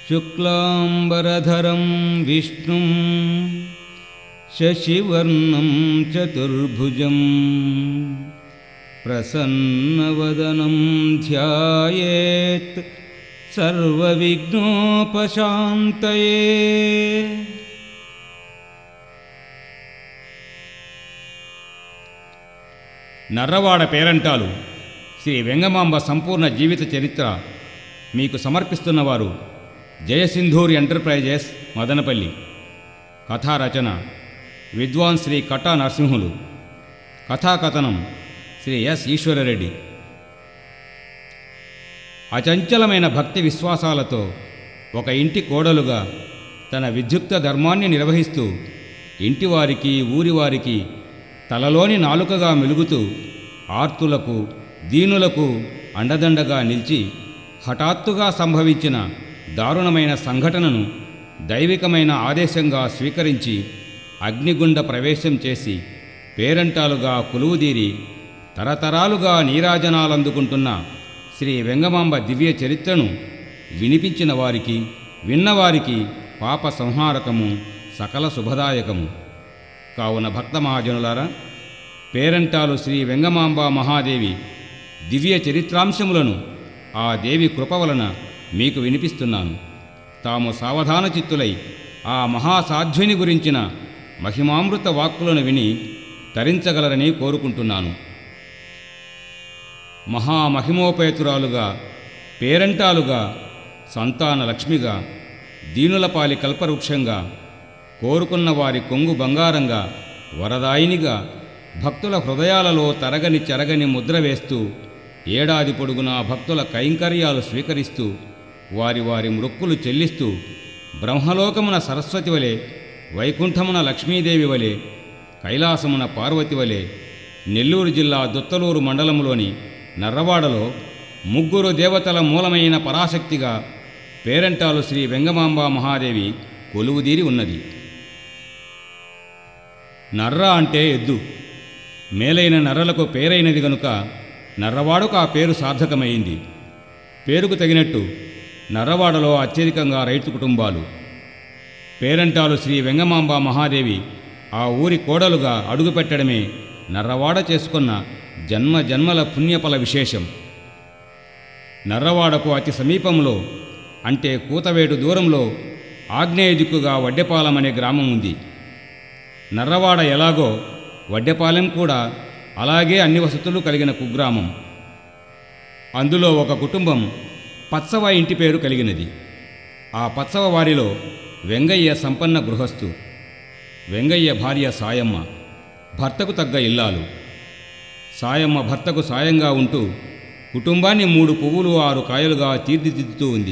శుక్లాంబరధరం విష్ణుం శశివర్ణం చతుర్భుజం ప్రసన్నవదనం ధ్యాయేత్ సర్వవిఘ్నోపశాంతయే నర్రవాడ పేరంటాలు శ్రీ వెంగమాంబ సంపూర్ణ జీవిత చరిత్ర మీకు సమర్పిస్తున్నవారు జయసింధూరి ఎంటర్ప్రైజెస్ మదనపల్లి కథారచన విద్వాన్ శ్రీ కట్టా నరసింహులు కథాకథనం శ్రీ ఎస్ ఈశ్వరరెడ్డి అచంచలమైన భక్తి విశ్వాసాలతో ఒక ఇంటి కోడలుగా తన విద్యుక్త ధర్మాన్ని నిర్వహిస్తూ ఇంటివారికి ఊరివారికి తలలోని నాలుకగా మెలుగుతూ ఆర్తులకు దీనులకు అండదండగా నిలిచి హఠాత్తుగా సంభవించిన దారుణమైన సంఘటనను దైవికమైన ఆదేశంగా స్వీకరించి అగ్నిగుండ ప్రవేశం చేసి పేరంటాలుగా కొలువుదీరి తరతరాలుగా నీరాజనాలందుకుంటున్న శ్రీ వెంగమాంబ దివ్య చరిత్రను వినిపించిన వారికి విన్నవారికి పాప సంహారకము సకల శుభదాయకము కావున భక్త మహాజనులారా పేరంటాలు శ్రీ వెంగమాంబ మహాదేవి దివ్య చరిత్రాంశములను ఆ దేవి కృప వలన మీకు వినిపిస్తున్నాను తాము సావధాన చిత్తులై ఆ మహాసాధ్విని గురించిన మహిమామృత వాక్కులను విని తరించగలరని కోరుకుంటున్నాను మహామహిమోపేతురాలుగా పేరంటాలుగా సంతాన లక్ష్మిగా దీనులపాలి కల్పవృక్షంగా కోరుకున్న వారి కొంగు బంగారంగా వరదాయినిగా భక్తుల హృదయాలలో తరగని చెరగని ముద్ర వేస్తూ ఏడాది పొడుగునా భక్తుల కైంకర్యాలు స్వీకరిస్తూ వారి వారి మృక్కులు చెల్లిస్తూ బ్రహ్మలోకమున సరస్వతి వలె వైకుంఠమున లక్ష్మీదేవి వలె కైలాసమున పార్వతి వలె నెల్లూరు జిల్లా దుత్తలూరు మండలంలోని నర్రవాడలో ముగ్గురు దేవతల మూలమైన పరాశక్తిగా పేరంటాలు శ్రీ వెంగమాంబ మహాదేవి కొలువుదీరి ఉన్నది నర్ర అంటే ఎద్దు మేలైన నర్రలకు పేరైనది గనుక నర్రవాడుకు ఆ పేరు సార్థకమైంది పేరుకు తగినట్టు నర్రవాడలో అత్యధికంగా రైతు కుటుంబాలు పేరంటాలు శ్రీ వెంగమాంబ మహాదేవి ఆ ఊరి కోడలుగా అడుగుపెట్టడమే నర్రవాడ చేసుకున్న జన్మ జన్మల పుణ్యఫల విశేషం నర్రవాడకు అతి సమీపంలో అంటే కూతవేటు దూరంలో ఆగ్నేయ దిక్కుగా వడ్డెపాలెం అనే గ్రామం ఉంది నర్రవాడ ఎలాగో వడ్డెపాలెం కూడా అలాగే అన్ని వసతులు కలిగిన కుగ్రామం అందులో ఒక కుటుంబం పచ్చవ ఇంటి పేరు కలిగినది ఆ పచ్చవ వారిలో వెంగయ్య సంపన్న గృహస్థు వెంగయ్య భార్య సాయమ్మ భర్తకు తగ్గ ఇల్లాలు సాయమ్మ భర్తకు సాయంగా ఉంటూ కుటుంబాన్ని మూడు పువ్వులు ఆరు కాయలుగా తీర్చిదిద్దుతూ ఉంది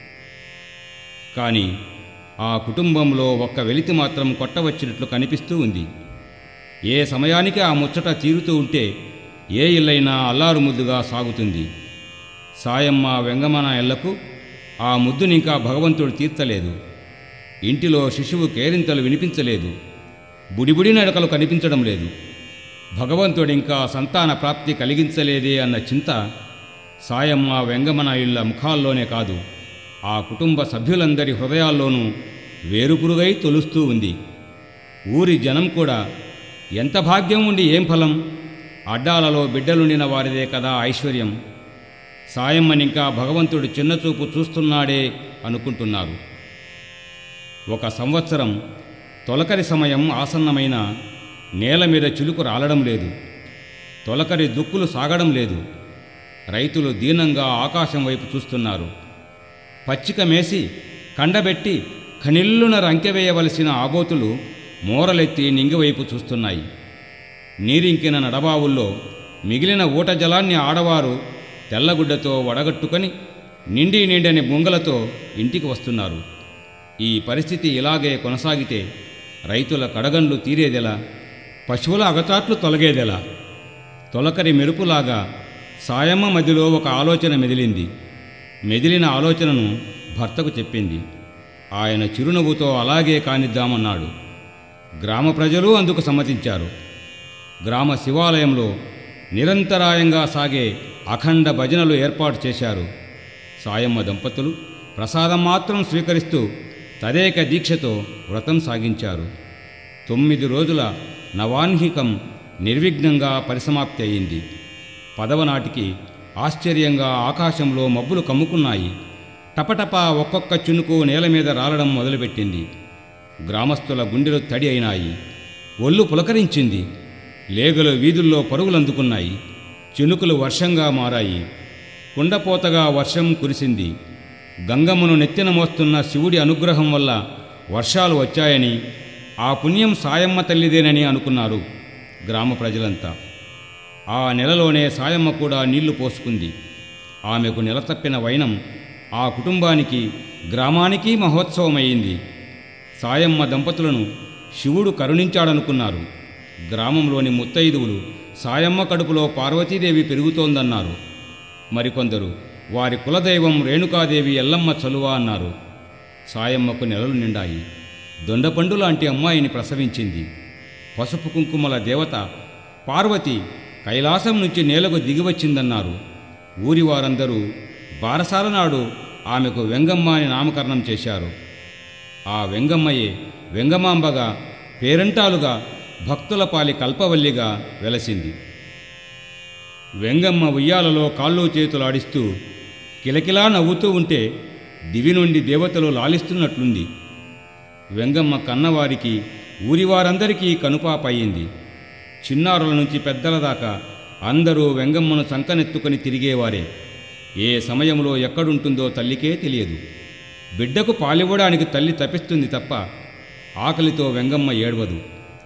కానీ ఆ కుటుంబంలో ఒక్క వెలితి మాత్రం కొట్టవచ్చినట్లు కనిపిస్తూ ఉంది ఏ సమయానికి ఆ ముచ్చట తీరుతూ ఉంటే ఏ ఇల్లైనా అల్లారు ముద్దుగా సాగుతుంది సాయమ్మ వెంగమన ఇళ్లకు ఆ ముద్దునింకా భగవంతుడు తీర్చలేదు ఇంటిలో శిశువు కేరింతలు వినిపించలేదు బుడిబుడి నడకలు కనిపించడం లేదు భగవంతుడు ఇంకా సంతాన ప్రాప్తి కలిగించలేదే అన్న చింత సాయమ్మ వెంగమన ఇళ్ల ముఖాల్లోనే కాదు ఆ కుటుంబ సభ్యులందరి హృదయాల్లోనూ వేరుపురుగై తొలుస్తూ ఉంది ఊరి జనం కూడా ఎంత భాగ్యం ఉండి ఏం ఫలం అడ్డాలలో బిడ్డలుండిన వారిదే కదా ఐశ్వర్యం సాయమ్మనింకా భగవంతుడు చిన్నచూపు చూస్తున్నాడే అనుకుంటున్నారు ఒక సంవత్సరం తొలకరి సమయం ఆసన్నమైన నేల మీద చిలుకు రాలడం లేదు తొలకరి దుక్కులు సాగడం లేదు రైతులు దీనంగా ఆకాశం వైపు చూస్తున్నారు పచ్చిక మేసి కండబెట్టి కనిల్లున రంకెవేయవలసిన ఆబోతులు మోరలెత్తి నింగివైపు చూస్తున్నాయి నీరింకిన నడబావుల్లో మిగిలిన ఊట జలాన్ని ఆడవారు తెల్లగుడ్డతో వడగట్టుకొని నిండి నిండని బొంగలతో ఇంటికి వస్తున్నారు ఈ పరిస్థితి ఇలాగే కొనసాగితే రైతుల కడగండ్లు తీరేదెలా పశువుల అగచాట్లు తొలగేదెలా తొలకరి మెరుపులాగా సాయమ్మ మధ్యలో ఒక ఆలోచన మెదిలింది మెదిలిన ఆలోచనను భర్తకు చెప్పింది ఆయన చిరునవ్వుతో అలాగే కానిద్దామన్నాడు గ్రామ ప్రజలు అందుకు సమ్మతించారు గ్రామ శివాలయంలో నిరంతరాయంగా సాగే అఖండ భజనలు ఏర్పాటు చేశారు సాయమ్మ దంపతులు ప్రసాదం మాత్రం స్వీకరిస్తూ తదేక దీక్షతో వ్రతం సాగించారు తొమ్మిది రోజుల నవాన్హికం నిర్విఘ్నంగా పరిసమాప్తి అయింది పదవ నాటికి ఆశ్చర్యంగా ఆకాశంలో మబ్బులు కమ్ముకున్నాయి టపటప ఒక్కొక్క చినుకు నేల మీద రాలడం మొదలుపెట్టింది గ్రామస్తుల గుండెలు తడి అయినాయి ఒళ్ళు పులకరించింది లేగలు వీధుల్లో పరుగులందుకున్నాయి చినుకులు వర్షంగా మారాయి కుండపోతగా వర్షం కురిసింది గంగమ్మను నెత్తిన మోస్తున్న శివుడి అనుగ్రహం వల్ల వర్షాలు వచ్చాయని ఆ పుణ్యం సాయమ్మ తల్లిదేనని అనుకున్నారు గ్రామ ప్రజలంతా ఆ నెలలోనే సాయమ్మ కూడా నీళ్లు పోసుకుంది ఆమెకు నెలతప్పిన వైనం ఆ కుటుంబానికి గ్రామానికి మహోత్సవమయ్యింది సాయమ్మ దంపతులను శివుడు కరుణించాడనుకున్నారు గ్రామంలోని ముత్తైదువులు సాయమ్మ కడుపులో పార్వతీదేవి పెరుగుతోందన్నారు మరికొందరు వారి కులదైవం రేణుకాదేవి ఎల్లమ్మ చలువ అన్నారు సాయమ్మకు నెలలు నిండాయి దొండపండు లాంటి అమ్మాయిని ప్రసవించింది పసుపు కుంకుమల దేవత పార్వతి కైలాసం నుంచి నేలకు దిగివచ్చిందన్నారు ఊరి వారందరూ బారసాల నాడు ఆమెకు వెంగమ్మ అని నామకరణం చేశారు ఆ వెంగమ్మయే వెంగమాంబగా పేరంటాలుగా భక్తుల పాలి కల్పవల్లిగా వెలసింది వెంగమ్మ ఉయ్యాలలో కాళ్ళు చేతులు ఆడిస్తూ కిలకిలా నవ్వుతూ ఉంటే దివి నుండి దేవతలు లాలిస్తున్నట్లుంది వెంగమ్మ కన్నవారికి ఊరివారందరికీ కనుపాపయ్యింది చిన్నారుల నుంచి పెద్దల దాకా అందరూ వెంగమ్మను సంకనెత్తుకొని తిరిగేవారే ఏ సమయంలో ఎక్కడుంటుందో తల్లికే తెలియదు బిడ్డకు పాలివ్వడానికి తల్లి తప్పిస్తుంది తప్ప ఆకలితో వెంగమ్మ ఏడవదు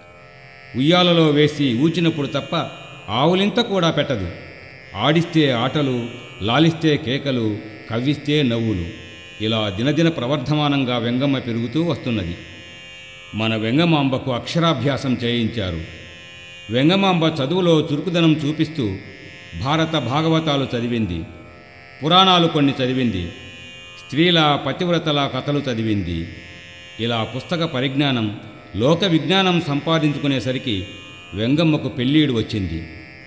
ఉయ్యాలలో వేసి ఊచినప్పుడు తప్ప ఆవులింత కూడా పెట్టదు ఆడిస్తే ఆటలు లాలిస్తే కేకలు కవ్విస్తే నవ్వులు ఇలా దినదిన ప్రవర్ధమానంగా వెంగమ్మ పెరుగుతూ వస్తున్నది మన వెంగమాంబకు అక్షరాభ్యాసం చేయించారు వెంగమాంబ చదువులో చురుకుదనం చూపిస్తూ భారత భాగవతాలు చదివింది పురాణాలు కొన్ని చదివింది స్త్రీల పతివ్రతల కథలు చదివింది ఇలా పుస్తక పరిజ్ఞానం లోక విజ్ఞానం సంపాదించుకునేసరికి వెంగమ్మకు పెళ్ళీడు వచ్చింది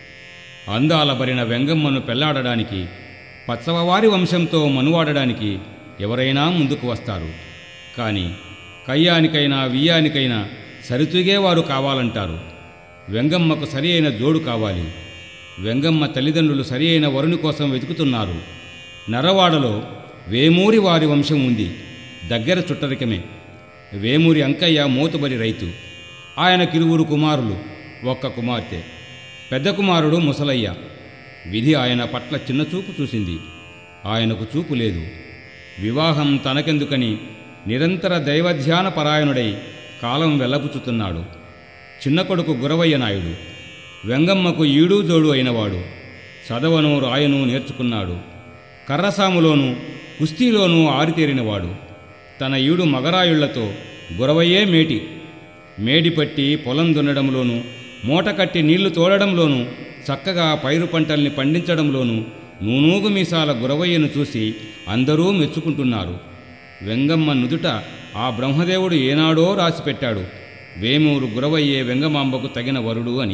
అందాల బరిన వెంగమ్మను పెళ్లాడడానికి పచ్చవవారి వంశంతో మనువాడడానికి ఎవరైనా ముందుకు వస్తారు కానీ కయ్యానికైనా వియ్యానికైనా సరితూగేవారు కావాలంటారు వెంగమ్మకు సరి అయిన జోడు కావాలి వెంగమ్మ తల్లిదండ్రులు సరి అయిన వరుని కోసం వెతుకుతున్నారు నరవాడలో వేమూరి వారి వంశం ఉంది దగ్గర చుట్టరికమే వేమూరి అంకయ్య మోతుబరి రైతు ఆయన కిరువురు కుమారులు ఒక్క కుమార్తె పెద్ద కుమారుడు ముసలయ్య విధి ఆయన పట్ల చిన్న చూపు చూసింది ఆయనకు చూపు లేదు వివాహం తనకెందుకని నిరంతర దైవధ్యాన పరాయణుడై కాలం వెల్లపుచుతున్నాడు చిన్న కొడుకు గురవయ్య నాయుడు వెంగమ్మకు ఈడు జోడు అయినవాడు చదవను రాయను నేర్చుకున్నాడు కర్రసాములోనూ కుస్తీలోనూ ఆరితేరినవాడు తన ఈడు మగరాయుళ్లతో గురవయ్యే మేటి మేడిపట్టి పొలం దున్నడంలోనూ మూట కట్టి నీళ్లు తోడడంలోనూ చక్కగా పైరు పంటల్ని పండించడంలోనూ నూనూగు మీసాల గురవయ్యను చూసి అందరూ మెచ్చుకుంటున్నారు వెంగమ్మ నుదుట ఆ బ్రహ్మదేవుడు ఏనాడో రాసిపెట్టాడు వేమూరు గురవయ్యే వెంగమాంబకు తగిన వరుడు అని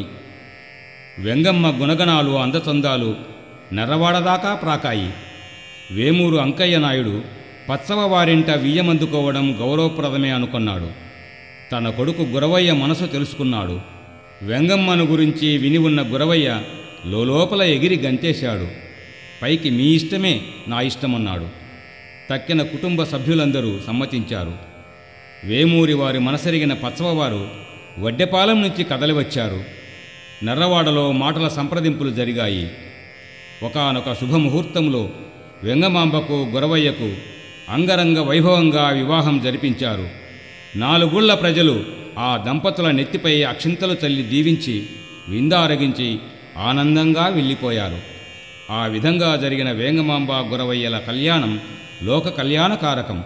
వెంగమ్మ గుణగణాలు అందచందాలు నెర్రవాడదాకా ప్రాకాయి వేమూరు అంకయ్య నాయుడు పచ్చవ వారింట వియ్యమందుకోవడం గౌరవప్రదమే అనుకున్నాడు తన కొడుకు గురవయ్య మనసు తెలుసుకున్నాడు వెంగమ్మను గురించి విని ఉన్న గురవయ్య లోపల ఎగిరి గంతేశాడు పైకి మీ ఇష్టమే నా ఇష్టమన్నాడు తక్కిన కుటుంబ సభ్యులందరూ సమ్మతించారు వేమూరి వారి మనసెరిగిన పచ్చవవారు వడ్డెపాలెం నుంచి కదలివచ్చారు నర్రవాడలో మాటల సంప్రదింపులు జరిగాయి ఒకానొక శుభముహూర్తంలో వెంగమాంబకు గురవయ్యకు అంగరంగ వైభవంగా వివాహం జరిపించారు నాలుగుళ్ల ప్రజలు ఆ దంపతుల నెత్తిపై అక్షింతలు చల్లి దీవించి విందారగించి ఆనందంగా వెళ్ళిపోయారు ఆ విధంగా జరిగిన వేంగమాంబ గురవయ్యల కళ్యాణం లోక కళ్యాణకారకం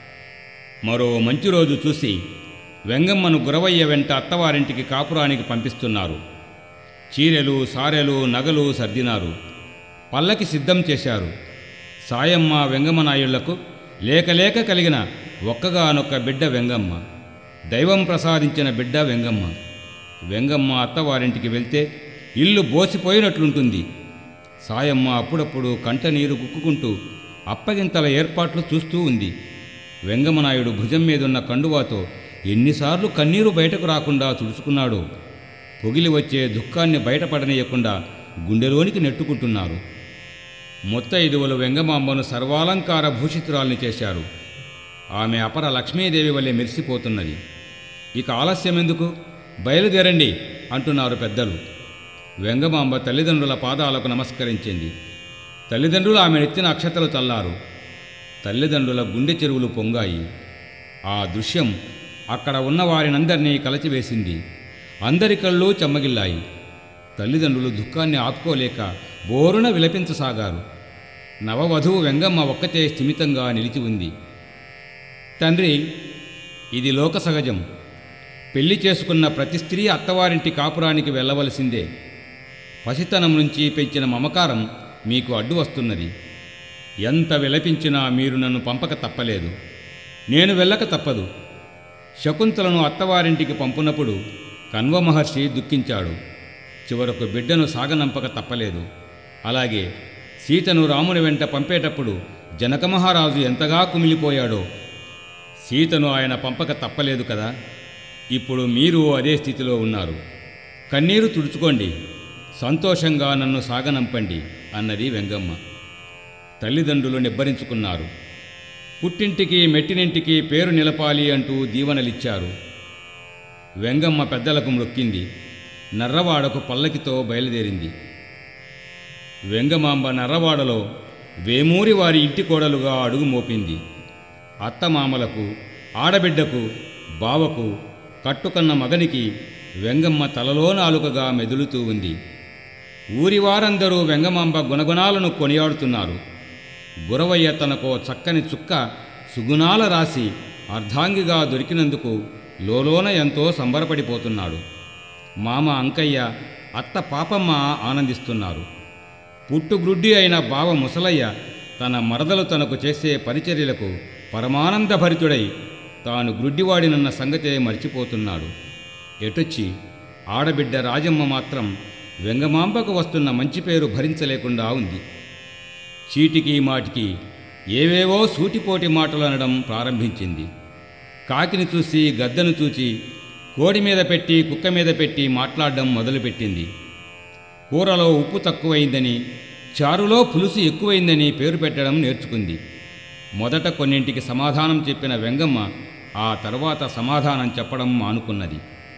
మరో మంచి రోజు చూసి వెంగమ్మను గురవయ్య వెంట అత్తవారింటికి కాపురానికి పంపిస్తున్నారు చీరెలు సారెలు నగలు సర్దినారు పల్లకి సిద్ధం చేశారు సాయమ్మ వెంగమ్మనాయుళ్లకు లేకలేక కలిగిన ఒక్కగానొక్క బిడ్డ వెంగమ్మ దైవం ప్రసాదించిన బిడ్డ వెంగమ్మ వెంగమ్మ అత్తవారింటికి వెళ్తే ఇల్లు బోసిపోయినట్లుంటుంది సాయమ్మ అప్పుడప్పుడు కంట నీరు గుక్కుకుంటూ అప్పగింతల ఏర్పాట్లు చూస్తూ ఉంది వెంగమనాయుడు భుజం మీదున్న కండువాతో ఎన్నిసార్లు కన్నీరు బయటకు రాకుండా తుడుచుకున్నాడో పొగిలి వచ్చే దుఃఖాన్ని బయటపడనీయకుండా గుండెలోనికి నెట్టుకుంటున్నారు ముత్తైదువులు వెంగమాంబను సర్వాలంకార భూషితురాల్ని చేశారు ఆమె అపర లక్ష్మీదేవి వల్లే మెరిసిపోతున్నది ఇక ఆలస్యం ఎందుకు బయలుదేరండి అంటున్నారు పెద్దలు వెంగమాంబ తల్లిదండ్రుల పాదాలకు నమస్కరించింది తల్లిదండ్రులు ఆమె నెత్తిన అక్షతలు చల్లారు తల్లిదండ్రుల గుండె చెరువులు పొంగాయి ఆ దృశ్యం అక్కడ ఉన్న వారినందరినీ కలచివేసింది అందరి కళ్ళు చెమ్మగిల్లాయి తల్లిదండ్రులు దుఃఖాన్ని ఆపుకోలేక బోరున విలపించసాగారు నవవధువు వెంగమ్మ ఒక్కతే స్థిమితంగా నిలిచి ఉంది తండ్రి ఇది లోక సహజం పెళ్లి చేసుకున్న ప్రతి స్త్రీ అత్తవారింటి కాపురానికి వెళ్ళవలసిందే పసితనం నుంచి పెంచిన మమకారం మీకు అడ్డు వస్తున్నది ఎంత విలపించినా మీరు నన్ను పంపక తప్పలేదు నేను వెళ్ళక తప్పదు శకుంతలను అత్తవారింటికి పంపునప్పుడు కన్వ మహర్షి దుఃఖించాడు చివరకు బిడ్డను సాగనంపక తప్పలేదు అలాగే సీతను రాముని వెంట పంపేటప్పుడు జనక మహారాజు ఎంతగా కుమిలిపోయాడో సీతను ఆయన పంపక తప్పలేదు కదా ఇప్పుడు మీరు అదే స్థితిలో ఉన్నారు కన్నీరు తుడుచుకోండి సంతోషంగా నన్ను సాగనంపండి అన్నది వెంగమ్మ తల్లిదండ్రులు నిబ్బరించుకున్నారు పుట్టింటికి మెట్టినింటికి పేరు నిలపాలి అంటూ దీవెనలిచ్చారు వెంగమ్మ పెద్దలకు మొక్కింది నర్రవాడకు పల్లకితో బయలుదేరింది వెంగమాంబ నర్రవాడలో వేమూరి వారి ఇంటి కోడలుగా అడుగు మోపింది అత్తమామలకు ఆడబిడ్డకు బావకు కట్టుకన్న మగనికి వెంగమ్మ తలలో నాలుకగా మెదులుతూ ఉంది ఊరి వారందరూ వెంగమాంబ గుణగుణాలను కొనియాడుతున్నారు గురవయ్య తనకో చక్కని చుక్క సుగుణాల రాసి అర్ధాంగిగా దొరికినందుకు లోలోన ఎంతో సంబరపడిపోతున్నాడు మామ అంకయ్య అత్త పాపమ్మ ఆనందిస్తున్నారు పుట్టుగ్రుడ్డి అయిన బావ ముసలయ్య తన మరదలు తనకు చేసే పరిచర్యలకు పరమానందభరితుడై తాను గ్రుడ్డివాడినన్న సంగతే మర్చిపోతున్నాడు ఎటొచ్చి ఆడబిడ్డ రాజమ్మ మాత్రం వెంగమాంబకు వస్తున్న మంచి పేరు భరించలేకుండా ఉంది చీటికి మాటికి ఏవేవో సూటిపోటి మాటలు అనడం ప్రారంభించింది కాకిని చూసి గద్దను చూచి కోడి మీద పెట్టి కుక్క మీద పెట్టి మాట్లాడడం మొదలుపెట్టింది కూరలో ఉప్పు తక్కువైందని చారులో పులుసు ఎక్కువైందని పేరు పెట్టడం నేర్చుకుంది మొదట కొన్నింటికి సమాధానం చెప్పిన వెంగమ్మ ఆ తర్వాత సమాధానం చెప్పడం మానుకున్నది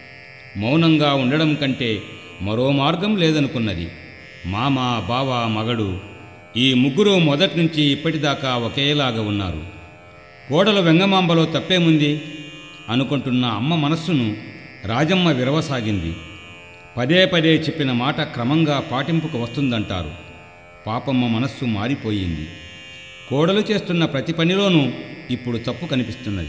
మౌనంగా ఉండడం కంటే మరో మార్గం లేదనుకున్నది మామ బావ మగడు ఈ ముగ్గురు మొదటి నుంచి ఇప్పటిదాకా ఒకేలాగా ఉన్నారు కోడలు వెంగమాంబలో తప్పేముంది అనుకుంటున్న అమ్మ మనస్సును రాజమ్మ విరవసాగింది పదే పదే చెప్పిన మాట క్రమంగా పాటింపుకు వస్తుందంటారు పాపమ్మ మనస్సు మారిపోయింది కోడలు చేస్తున్న ప్రతి పనిలోనూ ఇప్పుడు తప్పు కనిపిస్తున్నది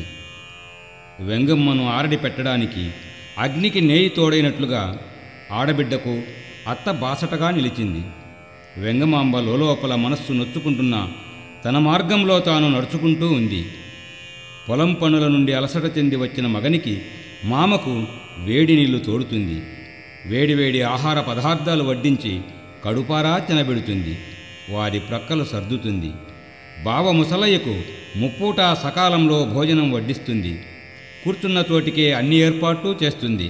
వెంగమ్మను ఆరడి పెట్టడానికి అగ్నికి నేయి తోడైనట్లుగా ఆడబిడ్డకు అత్త బాసటగా నిలిచింది వెంగమాంబ లోలోపల మనస్సు నొచ్చుకుంటున్న తన మార్గంలో తాను నడుచుకుంటూ ఉంది పొలం పనుల నుండి అలసట చెంది వచ్చిన మగనికి మామకు వేడి నీళ్లు తోడుతుంది వేడివేడి ఆహార పదార్థాలు వడ్డించి కడుపారా తినబెడుతుంది వారి ప్రక్కలు సర్దుతుంది బావ ముసలయ్యకు ముప్పూటా సకాలంలో భోజనం వడ్డిస్తుంది కూర్చున్న చోటికే అన్ని ఏర్పాట్లు చేస్తుంది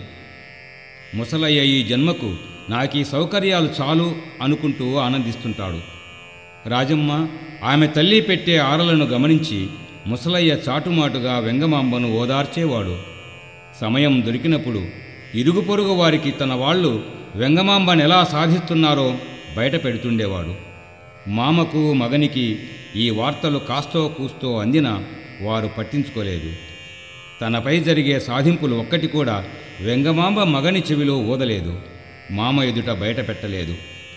ముసలయ్య ఈ జన్మకు నాకీ సౌకర్యాలు చాలు అనుకుంటూ ఆనందిస్తుంటాడు రాజమ్మ ఆమె తల్లి పెట్టే ఆరలను గమనించి ముసలయ్య చాటుమాటుగా వెంగమాంబను ఓదార్చేవాడు సమయం దొరికినప్పుడు ఇరుగు పొరుగు వారికి తన వాళ్ళు వెంగమాంబను ఎలా సాధిస్తున్నారో బయట పెడుతుండేవాడు మామకు మగనికి ఈ వార్తలు కాస్తో కూస్తో అందినా వారు పట్టించుకోలేదు తనపై జరిగే సాధింపులు ఒక్కటి కూడా వెంగమాంబ మగని చెవిలో ఊదలేదు మామ ఎదుట బయట పెట్టలేదు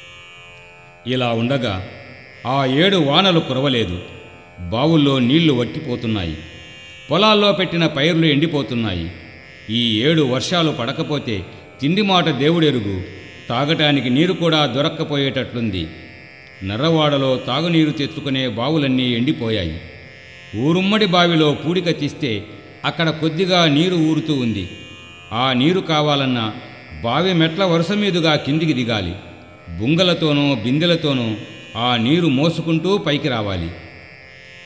ఇలా ఉండగా ఆ ఏడు వానలు కురవలేదు బావుల్లో నీళ్లు వట్టిపోతున్నాయి పొలాల్లో పెట్టిన పైర్లు ఎండిపోతున్నాయి ఈ ఏడు వర్షాలు పడకపోతే తిండి మాట దేవుడెరుగు తాగటానికి నీరు కూడా దొరక్కపోయేటట్లుంది నర్రవాడలో తాగునీరు తెచ్చుకునే బావులన్నీ ఎండిపోయాయి ఊరుమ్మడి బావిలో పూడిక తీస్తే అక్కడ కొద్దిగా నీరు ఊరుతూ ఉంది ఆ నీరు కావాలన్నా బావి మెట్ల వరుస మీదుగా కిందికి దిగాలి బుంగలతోనో బిందెలతోనో ఆ నీరు మోసుకుంటూ పైకి రావాలి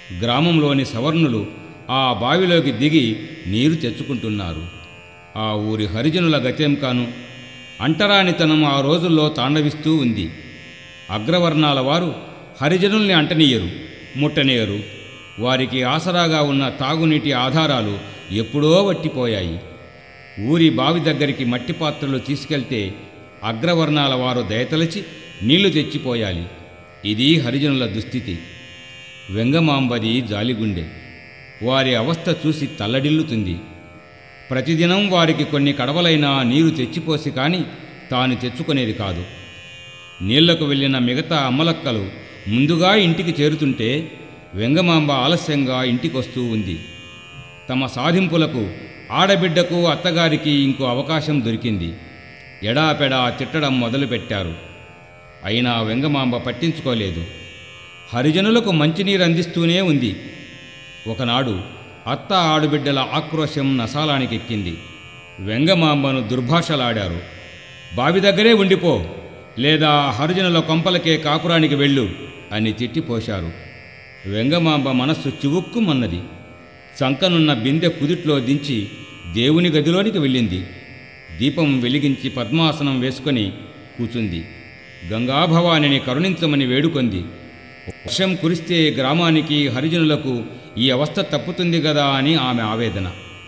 గ్రామంలోని సవర్ణులు ఆ బావిలోకి దిగి నీరు తెచ్చుకుంటున్నారు ఆ ఊరి హరిజనుల గతేం కాను అంటరానితనం ఆ రోజుల్లో తాండవిస్తూ ఉంది అగ్రవర్ణాల వారు హరిజనుల్ని అంటనీయరు ముట్టనీయరు వారికి ఆసరాగా ఉన్న తాగునీటి ఆధారాలు ఎప్పుడో వట్టిపోయాయి ఊరి బావి దగ్గరికి మట్టి పాత్రలు తీసుకెళ్తే అగ్రవర్ణాల వారు దయతలచి నీళ్లు తెచ్చిపోయాలి ఇది హరిజనుల దుస్థితి వెంగమాంబది జాలిగుండె వారి అవస్థ చూసి తల్లడిల్లుతుంది ప్రతిదినం వారికి కొన్ని కడవలైనా నీరు తెచ్చిపోసి కాని తాను తెచ్చుకునేది కాదు నీళ్లకు వెళ్ళిన మిగతా అమ్మలక్కలు ముందుగా ఇంటికి చేరుతుంటే వెంగమాంబ ఆలస్యంగా ఇంటికొస్తూ ఉంది తమ సాధింపులకు ఆడబిడ్డకు అత్తగారికి ఇంకో అవకాశం దొరికింది ఎడాపెడా తిట్టడం మొదలుపెట్టారు అయినా వెంగమాంబ పట్టించుకోలేదు హరిజనులకు మంచినీరు అందిస్తూనే ఉంది ఒకనాడు అత్త ఆడుబిడ్డల ఆక్రోశం నసాలానికెక్కింది వెంగమాంబను దుర్భాషలాడారు బావి దగ్గరే ఉండిపో లేదా హరిజనుల కొంపలకే కాపురానికి వెళ్ళు అని తిట్టిపోశారు వెంగమాంబ మనస్సు చివుక్కుమన్నది చంకనున్న బిందె కుదిట్లో దించి దేవుని గదిలోనికి వెళ్ళింది దీపం వెలిగించి పద్మాసనం వేసుకొని కూచుంది గంగాభవానిని కరుణించమని వేడుకొంది వర్షం కురిస్తే గ్రామానికి హరిజనులకు ఈ అవస్థ తప్పుతుంది కదా అని ఆమె ఆవేదన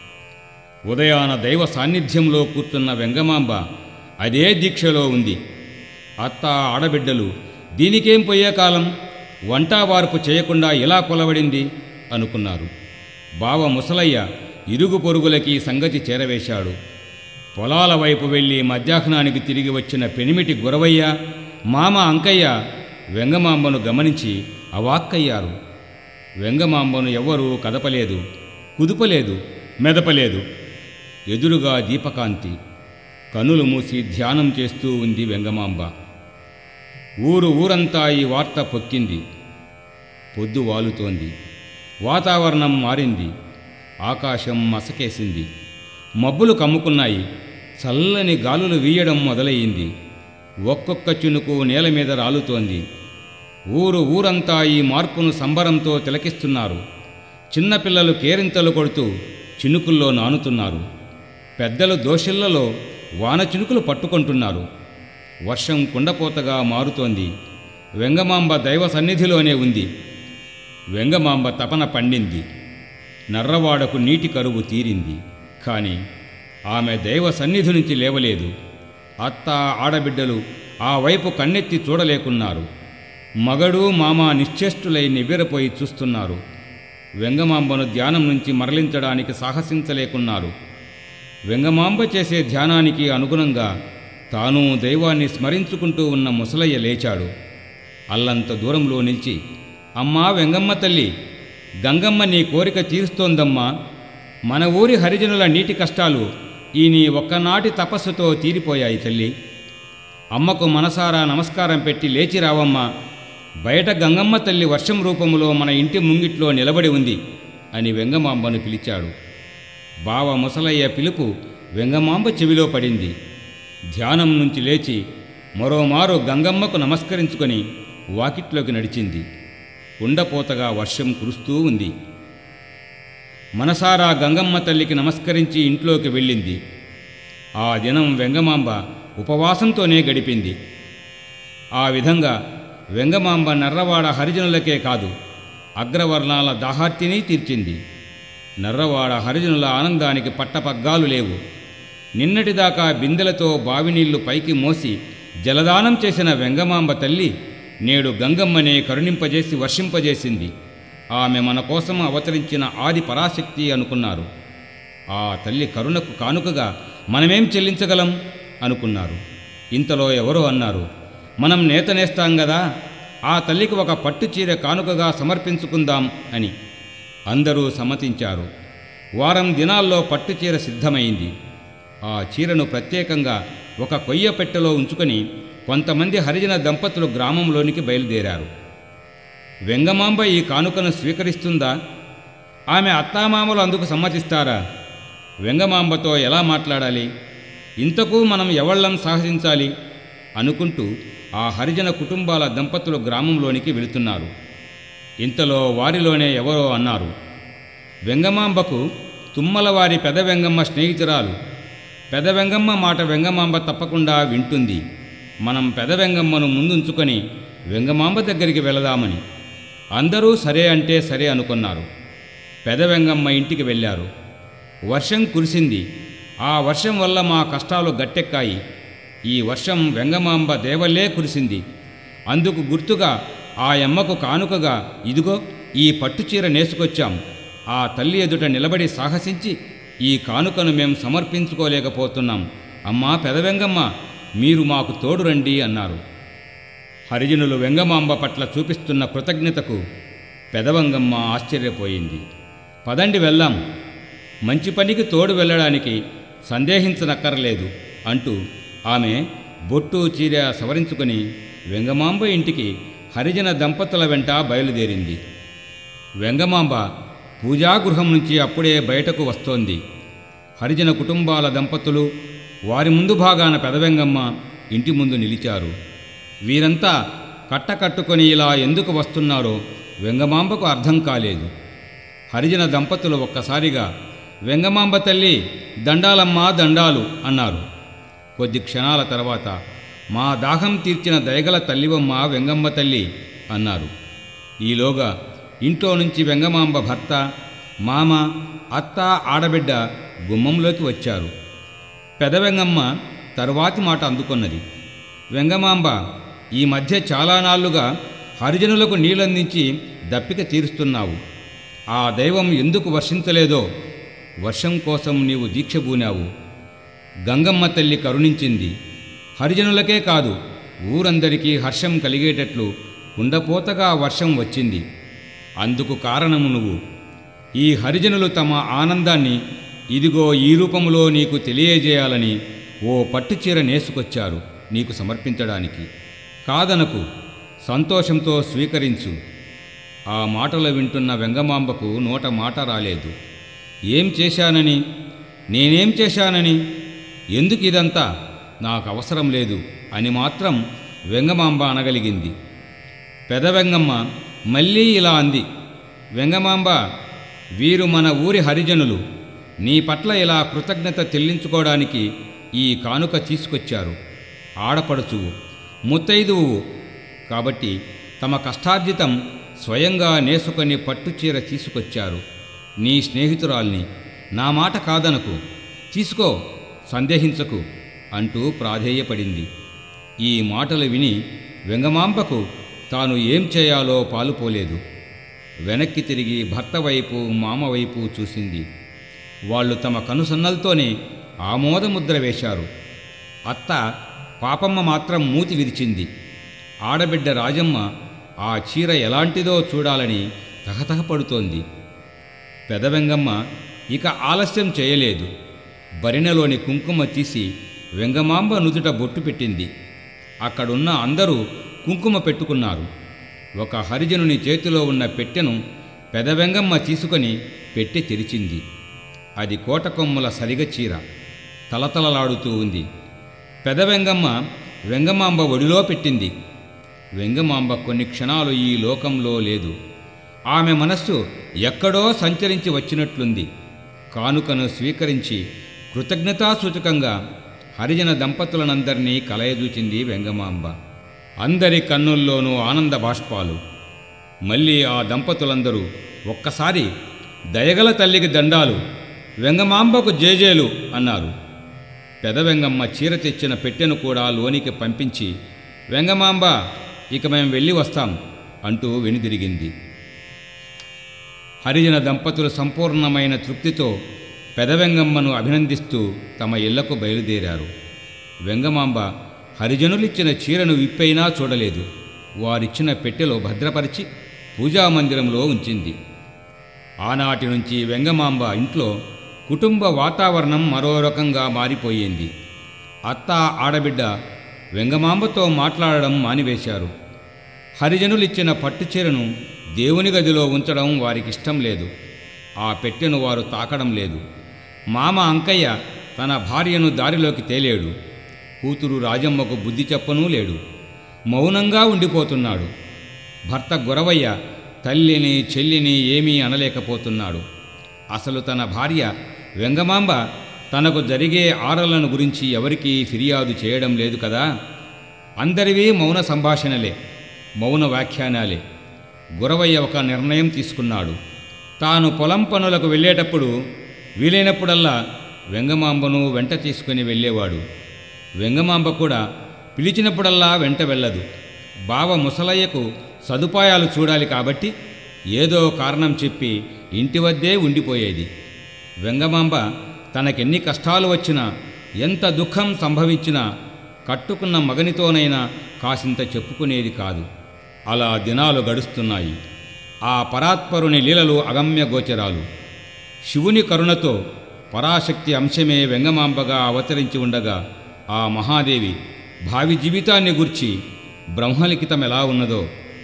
ఉదయాన దైవ సాన్నిధ్యంలో కూర్చున్న వెంగమాంబ అదే దీక్షలో ఉంది అత్త ఆడబిడ్డలు దీనికేం పోయే కాలం వంటా వార్పు చేయకుండా ఎలా కొలవడింది అనుకున్నారు బావ ముసలయ్య ఇరుగు పొరుగులకి సంగతి చేరవేశాడు పొలాల వైపు వెళ్ళి మధ్యాహ్నానికి తిరిగి వచ్చిన పెనిమిటి గురవయ్య మామ అంకయ్య వెంగమాంబను గమనించి అవాక్కయ్యారు వెంగమాంబను ఎవ్వరూ కదపలేదు కుదుపలేదు మెదపలేదు ఎదురుగా దీపకాంతి కనులు మూసి ధ్యానం చేస్తూ ఉంది వెంగమాంబ ఊరు ఊరంతా ఈ వార్త పొక్కింది పొద్దు వాలుతోంది వాతావరణం మారింది ఆకాశం మసకేసింది మబ్బులు కమ్ముకున్నాయి చల్లని గాలులు వీయడం మొదలయ్యింది ఒక్కొక్క చినుకు నేల మీద రాలుతోంది ఊరు ఊరంతా ఈ మార్పును సంబరంతో తిలకిస్తున్నారు చిన్నపిల్లలు కేరింతలు కొడుతూ చినుకుల్లో నానుతున్నారు పెద్దలు దోషిళ్లలో వాన చినుకులు పట్టుకుంటున్నారు వర్షం కుండపోతగా మారుతోంది వెంగమాంబ దైవ సన్నిధిలోనే ఉంది వెంగమాంబ తపన పండింది నర్రవాడకు నీటి కరువు తీరింది కానీ ఆమె దైవ సన్నిధి నుంచి లేవలేదు అత్త ఆడబిడ్డలు ఆ వైపు కన్నెత్తి చూడలేకున్నారు మగడు మామ నిశ్చేష్టులై నివ్వెరపోయి చూస్తున్నారు వెంగమాంబను ధ్యానం నుంచి మరలించడానికి సాహసించలేకున్నారు వెంగమాంబ చేసే ధ్యానానికి అనుగుణంగా తాను దైవాన్ని స్మరించుకుంటూ ఉన్న ముసలయ్య లేచాడు అల్లంత దూరంలో నిలిచి అమ్మా వెంగమ్మ తల్లి గంగమ్మ నీ కోరిక తీరుస్తోందమ్మా మన ఊరి హరిజనుల నీటి కష్టాలు ఈ నీ ఒక్కనాటి తపస్సుతో తీరిపోయాయి తల్లి అమ్మకు మనసారా నమస్కారం పెట్టి లేచి రావమ్మా బయట గంగమ్మ తల్లి వర్షం రూపములో మన ఇంటి ముంగిట్లో నిలబడి ఉంది అని వెంగమాంబను పిలిచాడు బావ ముసలయ్య పిలుపు వెంగమాంబ చెవిలో పడింది ధ్యానం నుంచి లేచి మరోమారు గంగమ్మకు నమస్కరించుకొని వాకిట్లోకి నడిచింది కుండపోతగా వర్షం కురుస్తూ ఉంది మనసారా గంగమ్మ తల్లికి నమస్కరించి ఇంట్లోకి వెళ్ళింది ఆ దినం వెంగమాంబ ఉపవాసంతోనే గడిపింది ఆ విధంగా వెంగమాంబ నర్రవాడ హరిజనులకే కాదు అగ్రవర్ణాల దాహార్తిని తీర్చింది నర్రవాడ హరిజనుల ఆనందానికి పట్టపగ్గాలు లేవు నిన్నటిదాకా బిందెలతో బావినీళ్లు పైకి మోసి జలదానం చేసిన వెంగమాంబ తల్లి నేడు గంగమ్మనే కరుణింపజేసి వర్షింపజేసింది ఆమె మన కోసం అవతరించిన ఆది పరాశక్తి అనుకున్నారు ఆ తల్లి కరుణకు కానుకగా మనమేం చెల్లించగలం అనుకున్నారు ఇంతలో ఎవరో అన్నారు మనం నేతనేస్తాం కదా ఆ తల్లికి ఒక పట్టు చీర కానుకగా సమర్పించుకుందాం అని అందరూ సమ్మతించారు వారం దినాల్లో పట్టు చీర సిద్ధమైంది ఆ చీరను ప్రత్యేకంగా ఒక కొయ్య పెట్టెలో ఉంచుకొని కొంతమంది హరిజన దంపతులు గ్రామంలోనికి బయలుదేరారు వెంగమాంబ ఈ కానుకను స్వీకరిస్తుందా ఆమె అత్తామామలు అందుకు సమ్మతిస్తారా వెంగమాంబతో ఎలా మాట్లాడాలి ఇంతకు మనం ఎవళ్ళం సాహసించాలి అనుకుంటూ ఆ హరిజన కుటుంబాల దంపతులు గ్రామంలోనికి వెళుతున్నారు ఇంతలో వారిలోనే ఎవరో అన్నారు వెంగమాంబకు తుమ్మలవారి పెద వెంగమ్మ స్నేహితురాలు పెద వెంగమ్మ మాట వెంగమాంబ తప్పకుండా వింటుంది మనం పెద వెంగమ్మను ముందుంచుకొని వెంగమాంబ దగ్గరికి వెళదామని అందరూ సరే అంటే సరే అనుకున్నారు పెద వెంగమ్మ ఇంటికి వెళ్ళారు వర్షం కురిసింది ఆ వర్షం వల్ల మా కష్టాలు గట్టెక్కాయి ఈ వర్షం వెంగమాంబ దేవల్లే కురిసింది అందుకు గుర్తుగా ఆ యమ్మకు కానుకగా ఇదిగో ఈ పట్టుచీర నేసుకొచ్చాం ఆ తల్లి ఎదుట నిలబడి సాహసించి ఈ కానుకను మేం సమర్పించుకోలేకపోతున్నాం అమ్మా పెదవెంగమ్మ మీరు మాకు తోడు రండి అన్నారు హరిజనులు వెంగమాంబ పట్ల చూపిస్తున్న కృతజ్ఞతకు పెదవంగమ్మ ఆశ్చర్యపోయింది పదండి వెళ్దాం మంచి పనికి తోడు వెళ్ళడానికి సందేహించనక్కర్లేదు అంటూ ఆమె బొట్టు చీర సవరించుకొని వెంగమాంబ ఇంటికి హరిజన దంపతుల వెంట బయలుదేరింది వెంగమాంబ పూజాగృహం నుంచి అప్పుడే బయటకు వస్తోంది హరిజన కుటుంబాల దంపతులు వారి ముందు భాగాన పెదవెంగమ్మ ఇంటి ముందు నిలిచారు వీరంతా కట్టకట్టుకొని ఇలా ఎందుకు వస్తున్నారో వెంగమాంబకు అర్థం కాలేదు హరిజన దంపతులు ఒక్కసారిగా వెంగమాంబ తల్లి దండాలమ్మా దండాలు అన్నారు కొద్ది క్షణాల తర్వాత మా దాహం తీర్చిన దయగల తల్లివమ్మ వెంగమ్మ తల్లి అన్నారు ఈలోగా ఇంట్లో నుంచి వెంగమాంబ భర్త మామ అత్త ఆడబిడ్డ గుమ్మంలోకి వచ్చారు పెదవెంగమ్మ తరువాతి మాట అందుకున్నది వెంగమాంబ ఈ మధ్య చాలా నాళ్లుగా హరిజనులకు నీళ్ళందించి దప్పిక తీరుస్తున్నావు ఆ దైవం ఎందుకు వర్షించలేదో వర్షం కోసం నీవు దీక్ష పూనావు గంగమ్మ తల్లి కరుణించింది హరిజనులకే కాదు ఊరందరికీ హర్షం కలిగేటట్లు కుండపోతగా వర్షం వచ్చింది అందుకు కారణము నువ్వు ఈ హరిజనులు తమ ఆనందాన్ని ఇదిగో ఈ రూపంలో నీకు తెలియజేయాలని ఓ పట్టుచీర నేసుకొచ్చారు నీకు సమర్పించడానికి కాదనకు సంతోషంతో స్వీకరించు ఆ మాటలు వింటున్న వెంగమాంబకు నోట మాట రాలేదు ఏం చేశానని నేనేం చేశానని ఎందుకు ఇదంతా నాకు అవసరం లేదు అని మాత్రం వెంగమాంబ అనగలిగింది పెదవెంగమ్మ మళ్ళీ ఇలా అంది వెంగమాంబ వీరు మన ఊరి హరిజనులు నీ పట్ల ఇలా కృతజ్ఞత చెల్లించుకోవడానికి ఈ కానుక తీసుకొచ్చారు ఆడపడుచువు ముత్తైదువు కాబట్టి తమ కష్టార్జితం స్వయంగా నేసుకొని పట్టుచీర తీసుకొచ్చారు నీ స్నేహితురాల్ని నా మాట కాదనకు తీసుకో సందేహించకు అంటూ ప్రాధేయపడింది ఈ మాటలు విని వెంగమాంబకు తాను ఏం చేయాలో పాలుపోలేదు వెనక్కి తిరిగి భర్త వైపు మామ వైపు చూసింది వాళ్ళు తమ కనుసన్నలతోనే ఆమోదముద్ర వేశారు అత్త పాపమ్మ మాత్రం మూతి విరిచింది ఆడబిడ్డ రాజమ్మ ఆ చీర ఎలాంటిదో చూడాలని తహతహపడుతోంది పెదవెంగమ్మ ఇక ఆలస్యం చేయలేదు బరిణలోని కుంకుమ తీసి వెంగమాంబ నుదుట బొట్టు పెట్టింది అక్కడున్న అందరూ కుంకుమ పెట్టుకున్నారు ఒక హరిజనుని చేతిలో ఉన్న పెట్టెను పెదవెంగమ్మ తీసుకొని పెట్టె తెరిచింది అది కోటకొమ్మల సరిగ చీర తలతలలాడుతూ ఉంది పెదవెంగమ్మ వెంగమాంబ ఒడిలో పెట్టింది వెంగమాంబ కొన్ని క్షణాలు ఈ లోకంలో లేదు ఆమె మనస్సు ఎక్కడో సంచరించి వచ్చినట్లుంది కానుకను స్వీకరించి కృతజ్ఞతాసూచకంగా హరిజన దంపతులనందరినీ కలయజూచింది వెంగమాంబ అందరి కన్నుల్లోనూ ఆనంద బాష్పాలు మళ్ళీ ఆ దంపతులందరూ ఒక్కసారి దయగల తల్లికి దండాలు వెంగమాంబకు జేజేలు అన్నారు పెదవెంగమ్మ చీర తెచ్చిన పెట్టెను కూడా లోనికి పంపించి వెంగమాంబ ఇక మేము వెళ్ళి వస్తాం అంటూ వెనుదిరిగింది హరిజన దంపతులు సంపూర్ణమైన తృప్తితో పెదవెంగమ్మను అభినందిస్తూ తమ ఇళ్లకు బయలుదేరారు వెంగమాంబ హరిజనులిచ్చిన చీరను విప్పైనా చూడలేదు వారిచ్చిన పెట్టెలో భద్రపరిచి పూజామందిరంలో ఉంచింది ఆనాటి నుంచి వెంగమాంబ ఇంట్లో కుటుంబ వాతావరణం మరో రకంగా మారిపోయింది అత్త ఆడబిడ్డ వెంగమాంబతో మాట్లాడడం మానివేశారు హరిజనులిచ్చిన పట్టుచీరను దేవుని గదిలో ఉంచడం వారికిష్టం లేదు ఆ పెట్టెను వారు తాకడం లేదు మామ అంకయ్య తన భార్యను దారిలోకి తేలేడు కూతురు రాజమ్మకు బుద్ధి చెప్పనూ లేడు మౌనంగా ఉండిపోతున్నాడు భర్త గురవయ్య తల్లిని చెల్లిని ఏమీ అనలేకపోతున్నాడు అసలు తన భార్య వెంగమాంబ తనకు జరిగే ఆరలను గురించి ఎవరికీ ఫిర్యాదు చేయడం లేదు కదా అందరివి మౌన సంభాషణలే మౌన వ్యాఖ్యానాలే గురవయ్య ఒక నిర్ణయం తీసుకున్నాడు తాను పొలం పనులకు వెళ్ళేటప్పుడు వీలైనప్పుడల్లా వెంగమాంబను వెంట తీసుకుని వెళ్ళేవాడు వెంగమాంబ కూడా పిలిచినప్పుడల్లా వెంట వెళ్ళదు బావ ముసలయ్యకు సదుపాయాలు చూడాలి కాబట్టి ఏదో కారణం చెప్పి ఇంటి వద్దే ఉండిపోయేది వెంగమాంబ తనకెన్ని కష్టాలు వచ్చినా ఎంత దుఃఖం సంభవించినా కట్టుకున్న మగనితోనైనా కాసింత చెప్పుకునేది కాదు అలా దినాలు గడుస్తున్నాయి ఆ పరాత్పరుని లీలలు అగమ్య గోచరాలు శివుని కరుణతో పరాశక్తి అంశమే వెంగమాంబగా అవతరించి ఉండగా ఆ మహాదేవి భావి జీవితాన్ని గుర్చి బ్రహ్మలిఖితం ఎలా ఉన్నదో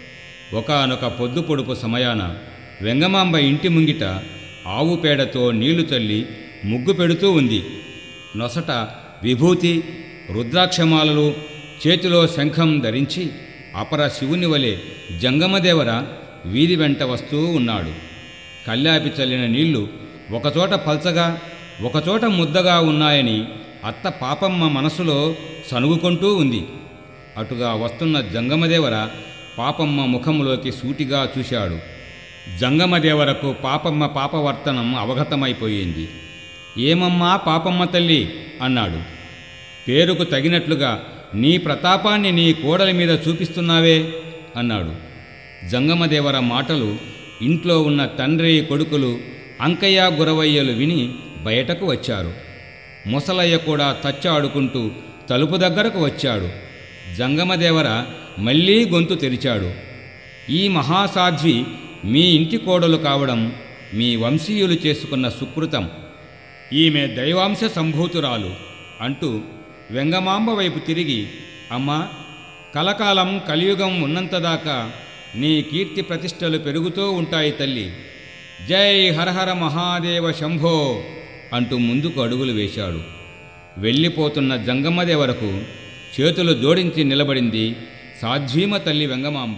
ఒకానొక పొద్దు పొడుపు సమయాన వెంగమాంబ ఇంటి ముంగిట ఆవు పేడతో నీళ్లు చల్లి ముగ్గు పెడుతూ ఉంది నొసట విభూతి రుద్రాక్షమాలలు చేతిలో శంఖం ధరించి అపర శివుని వలె జంగమదేవర వీధి వెంట వస్తూ ఉన్నాడు కల్లాపి చల్లిన నీళ్లు ఒకచోట పల్చగా ఒకచోట ముద్దగా ఉన్నాయని అత్త పాపమ్మ మనసులో సనుగుకుంటూ ఉంది అటుగా వస్తున్న జంగమదేవర పాపమ్మ ముఖములోకి సూటిగా చూశాడు జంగమదేవరకు పాపమ్మ పాపవర్తనం అవగతమైపోయింది ఏమమ్మా పాపమ్మ తల్లి అన్నాడు పేరుకు తగినట్లుగా నీ ప్రతాపాన్ని నీ కోడలి మీద చూపిస్తున్నావే అన్నాడు జంగమదేవర మాటలు ఇంట్లో ఉన్న తండ్రి కొడుకులు అంకయ్య గురవయ్యలు విని బయటకు వచ్చారు ముసలయ్య కూడా తచ్చాడుకుంటూ తలుపు దగ్గరకు వచ్చాడు జంగమదేవర మళ్ళీ గొంతు తెరిచాడు ఈ మహాసాధ్వి మీ ఇంటి కోడలు కావడం మీ వంశీయులు చేసుకున్న సుకృతం ఈమె దైవాంశ సంభూతురాలు అంటూ వెంగమాంబ వైపు తిరిగి అమ్మా కలకాలం కలియుగం ఉన్నంతదాకా నీ కీర్తి ప్రతిష్టలు పెరుగుతూ ఉంటాయి తల్లి జై హరహర మహాదేవ శంభో అంటూ ముందుకు అడుగులు వేశాడు వెళ్ళిపోతున్న జంగమ్మదేవరకు చేతులు జోడించి నిలబడింది సాధ్వీమ తల్లి వెంగమాంబ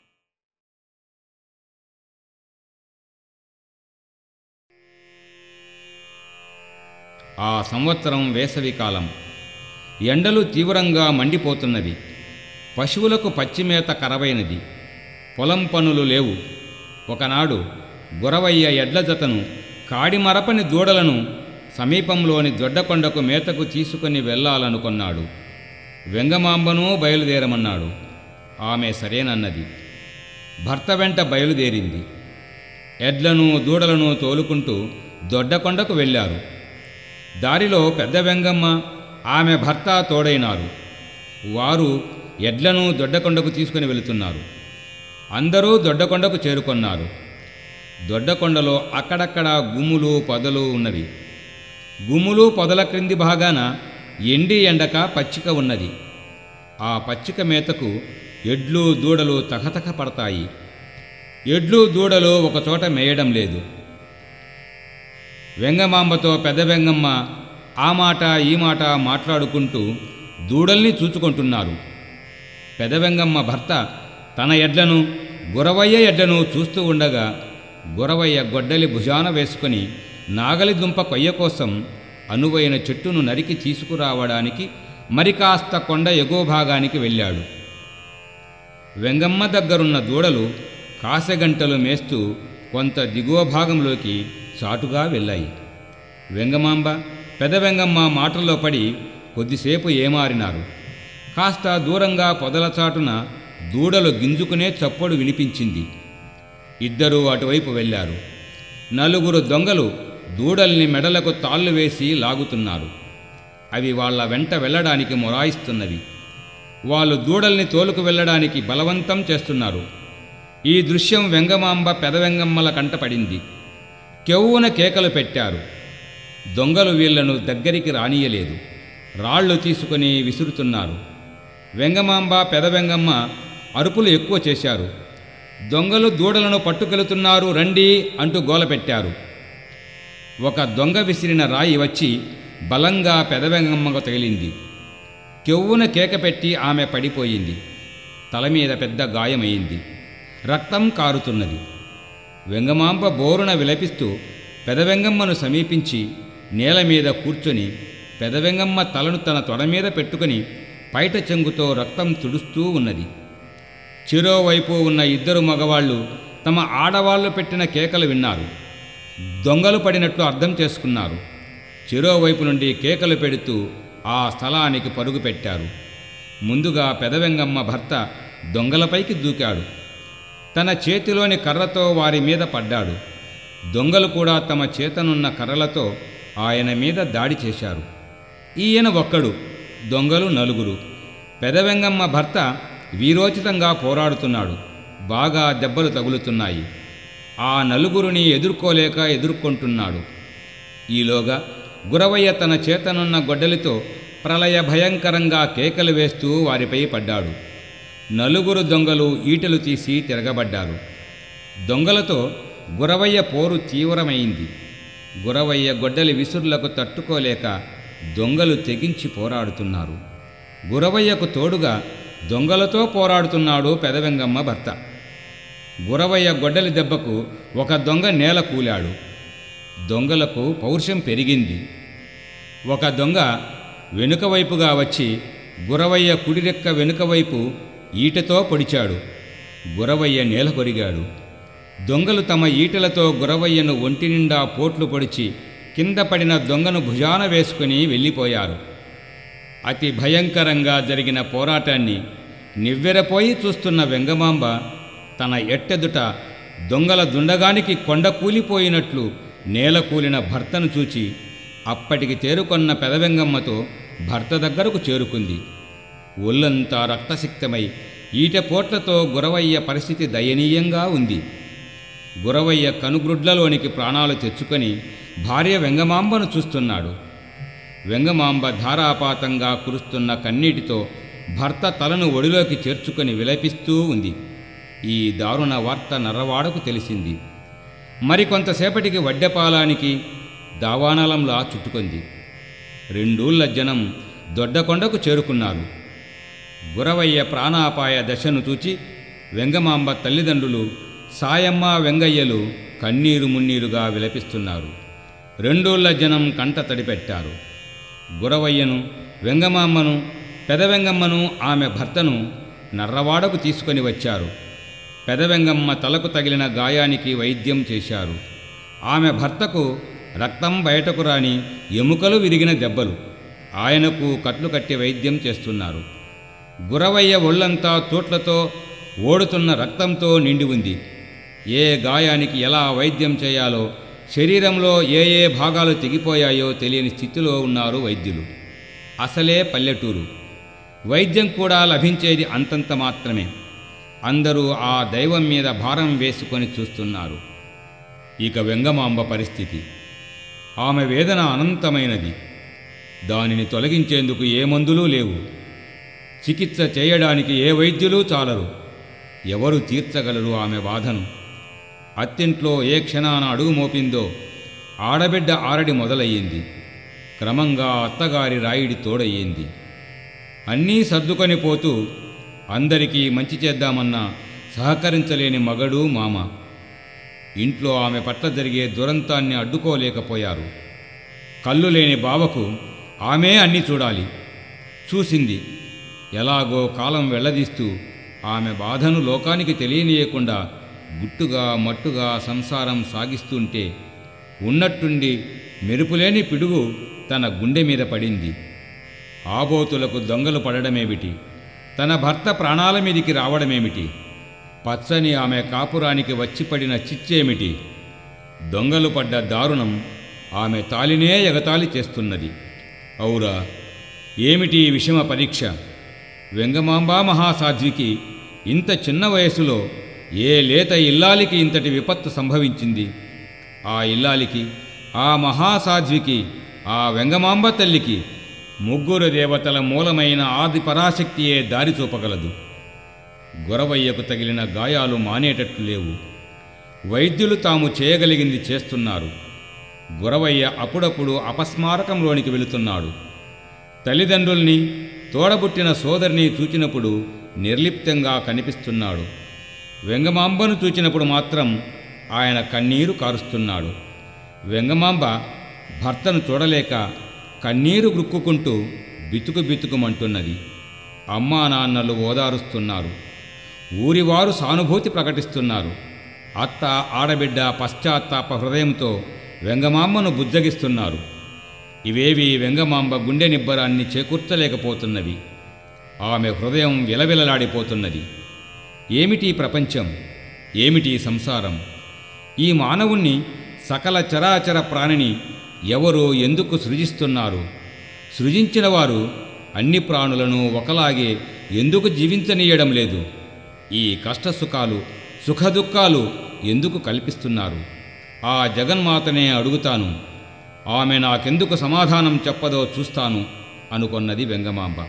ఆ సంవత్సరం వేసవికాలం ఎండలు తీవ్రంగా మండిపోతున్నది పశువులకు పచ్చిమేత కరవైనది పొలం పనులు లేవు ఒకనాడు గురవయ్య ఎడ్ల జతను కాడిమరపని దూడలను సమీపంలోని దొడ్డకొండకు మేతకు తీసుకుని వెళ్ళాలనుకున్నాడు వెంగమాంబను బయలుదేరమన్నాడు ఆమె సరేనన్నది భర్త వెంట బయలుదేరింది ఎడ్లను దూడలను తోలుకుంటూ దొడ్డకొండకు వెళ్ళారు దారిలో పెద్ద వెంగమ్మ ఆమె భర్త తోడైనారు వారు ఎడ్లను దొడ్డకొండకు తీసుకుని వెళుతున్నారు అందరూ దొడ్డకొండకు చేరుకొన్నారు దొడ్డకొండలో అక్కడక్కడ గుమ్ములు పొదలు ఉన్నవి గుమ్ములు పొదల క్రింది భాగాన ఎండి ఎండక పచ్చిక ఉన్నది ఆ పచ్చిక మేతకు ఎడ్లు దూడలు తహతహ పడతాయి ఎడ్లు దూడలు ఒకచోట మేయడం లేదు వెంగమాంబతో పెద్ద వెంగమ్మ ఆ మాట ఈ మాట మాట్లాడుకుంటూ దూడల్ని చూచుకుంటున్నారు పెదవెంగమ్మ భర్త తన ఎడ్లను గురవయ్య ఎడ్లను చూస్తూ ఉండగా గురవయ్య గొడ్డలి భుజాన వేసుకుని నాగలి దుంప కొయ్య కోసం అనువైన చెట్టును నరికి తీసుకురావడానికి మరి కాస్త కొండ ఎగువ భాగానికి వెళ్ళాడు వెంగమ్మ దగ్గరున్న దూడలు కాసెగంటలు మేస్తూ కొంత దిగువ భాగంలోకి చాటుగా వెళ్ళాయి వెంగమాంబ పెదవెంగమ్మ మాటల్లో పడి కొద్దిసేపు ఏమారినారు కాస్త దూరంగా పొదల చాటున దూడలు గింజుకునే చప్పుడు వినిపించింది ఇద్దరూ అటువైపు వెళ్ళారు నలుగురు దొంగలు దూడల్ని మెడలకు తాళ్ళు వేసి లాగుతున్నారు అవి వాళ్ళ వెంట వెళ్ళడానికి మొరాయిస్తున్నవి వాళ్ళు దూడల్ని తోలుకు వెళ్ళడానికి బలవంతం చేస్తున్నారు ఈ దృశ్యం వెంగమాంబ పెదవెంగమ్మల కంటపడింది కెవ్వున కేకలు పెట్టారు దొంగలు వీళ్లను దగ్గరికి రానియలేదు రాళ్ళు తీసుకుని విసురుతున్నారు వెంగమాంబ పెదవెంగమ్మ అరుపులు ఎక్కువ చేశారు దొంగలు దూడలను పట్టుకెళుతున్నారు రండి అంటూ గోలపెట్టారు ఒక దొంగ విసిరిన రాయి వచ్చి బలంగా పెదవెంగమ్మకు తగిలింది కెవ్వున కేక పెట్టి ఆమె పడిపోయింది తల మీద పెద్ద గాయమైంది రక్తం కారుతున్నది వెంగమాంబ బోరున విలపిస్తూ పెదవెంగమ్మను సమీపించి నేల మీద కూర్చొని పెదవెంగమ్మ తలను తన తొడ మీద పెట్టుకుని పైట చెంగుతో రక్తం తుడుస్తూ ఉన్నది చిరోవైపు ఉన్న ఇద్దరు మగవాళ్ళు తమ ఆడవాళ్ళు పెట్టిన కేకలు విన్నారు దొంగలు పడినట్లు అర్థం చేసుకున్నారు చిరోవైపు నుండి కేకలు పెడుతూ ఆ స్థలానికి పరుగు పెట్టారు ముందుగా పెదవెంగమ్మ భర్త దొంగలపైకి దూకాడు తన చేతిలోని కర్రతో వారి మీద పడ్డాడు దొంగలు కూడా తమ చేతనున్న కర్రలతో ఆయన మీద దాడి చేశారు ఈయన ఒక్కడు దొంగలు నలుగురు పెదవెంగమ్మ భర్త వీరోచితంగా పోరాడుతున్నాడు బాగా దెబ్బలు తగులుతున్నాయి ఆ నలుగురిని ఎదుర్కోలేక ఎదుర్కొంటున్నాడు ఈలోగా గురవయ్య తన చేతనున్న గొడ్డలితో ప్రళయ భయంకరంగా కేకలు వేస్తూ వారిపై పడ్డాడు నలుగురు దొంగలు ఈటలు తీసి తిరగబడ్డారు దొంగలతో గురవయ్య పోరు తీవ్రమైంది గురవయ్య గొడ్డలి విసురులకు తట్టుకోలేక దొంగలు తెగించి పోరాడుతున్నారు గురవయ్యకు తోడుగా దొంగలతో పోరాడుతున్నాడు పెదవెంగమ్మ భర్త గురవయ్య గొడ్డలి దెబ్బకు ఒక దొంగ నేల కూలాడు దొంగలకు పౌరుషం పెరిగింది ఒక దొంగ వెనుక వైపుగా వచ్చి గురవయ్య కుడిరెక్క వెనుక వైపు ఈటతో పొడిచాడు గురవయ్య నేల కొరిగాడు దొంగలు తమ ఈటలతో గురవయ్యను ఒంటి నిండా పోట్లు పొడిచి కింద పడిన దొంగను భుజాన వేసుకుని వెళ్ళిపోయారు అతి భయంకరంగా జరిగిన పోరాటాన్ని నివ్వెరపోయి చూస్తున్న వెంగమాంబ తన ఎట్టెదుట దొంగల దుండగానికి కొండ కూలిపోయినట్లు నేల కూలిన భర్తను చూచి అప్పటికి తేరుకొన్న పెదవెంగమ్మతో భర్త దగ్గరకు చేరుకుంది ఒళ్ళంతా రక్తసిక్తమై ఈటపోట్లతో గురవయ్య పరిస్థితి దయనీయంగా ఉంది గురవయ్య కనుగ్రుడ్లలోనికి ప్రాణాలు తెచ్చుకొని భార్య వెంగమాంబను చూస్తున్నాడు వెంగమాంబ ధారాపాతంగా కురుస్తున్న కన్నీటితో భర్త తలను ఒడిలోకి చేర్చుకొని విలపిస్తూ ఉంది ఈ దారుణ వార్త నర్రవాడకు తెలిసింది మరికొంతసేపటికి వడ్డెపాలానికి దావానలంలా చుట్టుకుంది రెండూళ్ళ జనం దొడ్డకొండకు చేరుకున్నారు గురవయ్య ప్రాణాపాయ దశను చూచి వెంగమాంబ తల్లిదండ్రులు సాయమ్మ వెంగయ్యలు కన్నీరు మున్నీరుగా విలపిస్తున్నారు రెండూళ్ళ జనం కంట తడిపెట్టారు గురవయ్యను వెంగమామ్మను పెదవెంగమ్మను ఆమె భర్తను నర్రవాడకు తీసుకొని వచ్చారు పెదవెంగమ్మ తలకు తగిలిన గాయానికి వైద్యం చేశారు ఆమె భర్తకు రక్తం బయటకు రాని ఎముకలు విరిగిన దెబ్బలు ఆయనకు కట్లు కట్టి వైద్యం చేస్తున్నారు గురవయ్య ఒళ్ళంతా తోట్లతో ఓడుతున్న రక్తంతో నిండి ఉంది ఏ గాయానికి ఎలా వైద్యం చేయాలో శరీరంలో ఏ ఏ భాగాలు తెగిపోయాయో తెలియని స్థితిలో ఉన్నారు వైద్యులు అసలే పల్లెటూరు వైద్యం కూడా లభించేది అంతంత మాత్రమే అందరూ ఆ దైవం మీద భారం వేసుకొని చూస్తున్నారు ఇక వెంగమాంబ పరిస్థితి ఆమె వేదన అనంతమైనది దానిని తొలగించేందుకు ఏ మందులు లేవు చికిత్స చేయడానికి ఏ వైద్యులు చాలరు ఎవరు తీర్చగలరు ఆమె బాధను అత్తింట్లో ఏ క్షణాన అడుగు మోపిందో ఆడబిడ్డ ఆరడి మొదలయ్యింది క్రమంగా అత్తగారి రాయిడి తోడయ్యింది అన్నీ సర్దుకొని పోతూ అందరికీ మంచి చేద్దామన్నా సహకరించలేని మగడు మామ ఇంట్లో ఆమె పట్ల జరిగే దురంతాన్ని అడ్డుకోలేకపోయారు కళ్ళు లేని బావకు ఆమె అన్నీ చూడాలి చూసింది ఎలాగో కాలం వెళ్ళదీస్తూ ఆమె బాధను లోకానికి తెలియనీయకుండా గుట్టుగా మట్టుగా సంసారం సాగిస్తుంటే ఉన్నట్టుండి మెరుపులేని పిడుగు తన గుండె మీద పడింది ఆబోతులకు దొంగలు పడడమేమిటి తన భర్త ప్రాణాల మీదికి రావడమేమిటి పచ్చని ఆమె కాపురానికి వచ్చి పడిన చిచ్చేమిటి దొంగలు పడ్డ దారుణం ఆమె తాలినే ఎగతాళి చేస్తున్నది ఔరా ఏమిటి ఈ విషమ పరీక్ష వెంగమాంబా మహాసాధ్వికి ఇంత చిన్న వయసులో ఏ లేత ఇల్లాలికి ఇంతటి విపత్తు సంభవించింది ఆ ఇల్లాలికి ఆ మహాసాధ్వికి ఆ వెంగమాంబ తల్లికి ముగ్గురు దేవతల మూలమైన ఆది పరాశక్తియే దారి చూపగలదు గొరవయ్యకు తగిలిన గాయాలు మానేటట్లు లేవు వైద్యులు తాము చేయగలిగింది చేస్తున్నారు గురవయ్య అప్పుడప్పుడు అపస్మారకంలోనికి వెళుతున్నాడు తల్లిదండ్రుల్ని తోడబుట్టిన సోదరిని చూచినప్పుడు నిర్లిప్తంగా కనిపిస్తున్నాడు వెంగమాంబను చూచినప్పుడు మాత్రం ఆయన కన్నీరు కారుస్తున్నాడు వెంగమాంబ భర్తను చూడలేక కన్నీరు గ్రుక్కుకుంటూ బితుకు బితుకుమంటున్నది అమ్మా నాన్నలు ఓదారుస్తున్నారు ఊరివారు సానుభూతి ప్రకటిస్తున్నారు అత్త ఆడబిడ్డ పశ్చాత్తాప హృదయంతో వెంగమాంబను బుజ్జగిస్తున్నారు ఇవేవి వెంగమాంబ గుండె నిబ్బరాన్ని చేకూర్చలేకపోతున్నవి ఆమె హృదయం విలవిలలాడిపోతున్నది ఏమిటి ప్రపంచం ఏమిటి సంసారం ఈ మానవుణ్ణి సకల చరాచర ప్రాణిని ఎవరు ఎందుకు సృజిస్తున్నారు సృజించిన వారు అన్ని ప్రాణులను ఒకలాగే ఎందుకు జీవించనీయడం లేదు ఈ కష్టసుఖాలు సుఖదుఖాలు ఎందుకు కల్పిస్తున్నారు ఆ జగన్మాతనే అడుగుతాను ఆమె నాకెందుకు సమాధానం చెప్పదో చూస్తాను అనుకొన్నది వెంగమాంబ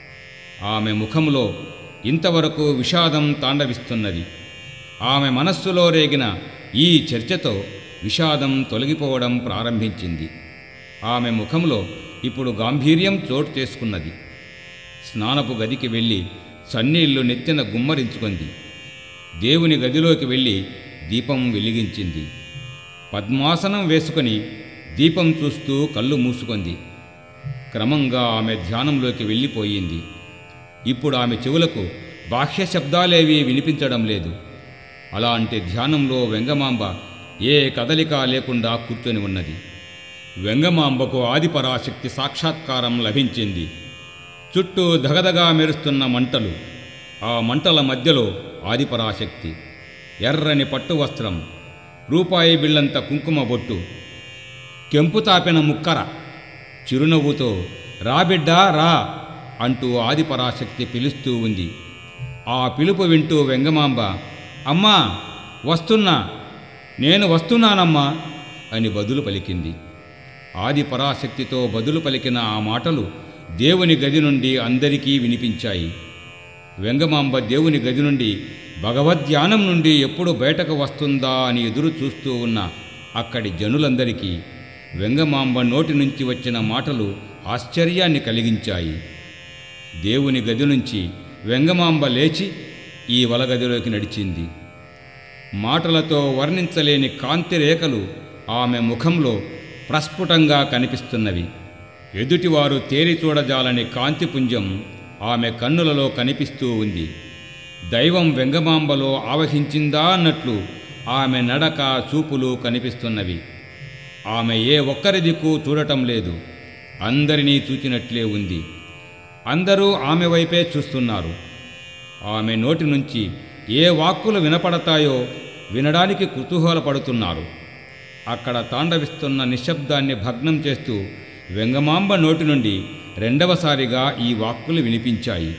ఆమె ముఖంలో ఇంతవరకు విషాదం తాండవిస్తున్నది ఆమె మనస్సులో రేగిన ఈ చర్చతో విషాదం తొలగిపోవడం ప్రారంభించింది ఆమె ముఖంలో ఇప్పుడు గాంభీర్యం చోటు చేసుకున్నది స్నానపు గదికి వెళ్ళి సన్నీళ్లు నెత్తిన గుమ్మరించుకుంది దేవుని గదిలోకి వెళ్ళి దీపం వెలిగించింది పద్మాసనం వేసుకొని దీపం చూస్తూ కళ్ళు మూసుకుంది క్రమంగా ఆమె ధ్యానంలోకి వెళ్ళిపోయింది ఇప్పుడు ఆమె చెవులకు బాహ్య శబ్దాలేవీ వినిపించడం లేదు అలాంటి ధ్యానంలో వెంగమాంబ ఏ కదలిక లేకుండా కూర్చొని ఉన్నది వెంగమాంబకు ఆదిపరాశక్తి సాక్షాత్కారం లభించింది చుట్టూ దగదగా మెరుస్తున్న మంటలు ఆ మంటల మధ్యలో ఆదిపరాశక్తి ఎర్రని పట్టు వస్త్రం రూపాయి బిళ్ళంత కుంకుమ బొట్టు కెంపు తాపిన ముక్కర చిరునవ్వుతో రాబిడ్డా రా అంటూ ఆదిపరాశక్తి పిలుస్తూ ఉంది ఆ పిలుపు వింటూ వెంగమాంబ అమ్మా వస్తున్నా నేను వస్తున్నానమ్మా అని బదులు పలికింది ఆది పరాశక్తితో బదులు పలికిన ఆ మాటలు దేవుని గది నుండి అందరికీ వినిపించాయి వెంగమాంబ దేవుని గది నుండి భగవద్ధ్యానం నుండి ఎప్పుడు బయటకు వస్తుందా అని ఎదురు చూస్తూ ఉన్న అక్కడి జనులందరికీ వెంగమాంబ నోటి నుంచి వచ్చిన మాటలు ఆశ్చర్యాన్ని కలిగించాయి దేవుని గది నుంచి వెంగమాంబ లేచి ఈ వలగదిలోకి నడిచింది మాటలతో వర్ణించలేని కాంతి రేఖలు ఆమె ముఖంలో ప్రస్ఫుటంగా కనిపిస్తున్నవి ఎదుటివారు తేరి చూడజాలని కాంతిపుంజం ఆమె కన్నులలో కనిపిస్తూ ఉంది దైవం వెంగమాంబలో ఆవహించిందా అన్నట్లు ఆమె నడక చూపులు కనిపిస్తున్నవి ఆమె ఏ ఒక్కరి దిక్కు చూడటం లేదు అందరినీ చూచినట్లే ఉంది అందరూ ఆమె వైపే చూస్తున్నారు ఆమె నోటి నుంచి ఏ వాక్కులు వినపడతాయో వినడానికి కుతూహలపడుతున్నారు అక్కడ తాండవిస్తున్న నిశ్శబ్దాన్ని భగ్నం చేస్తూ వెంగమాంబ నోటి నుండి రెండవసారిగా ఈ వాక్కులు వినిపించాయి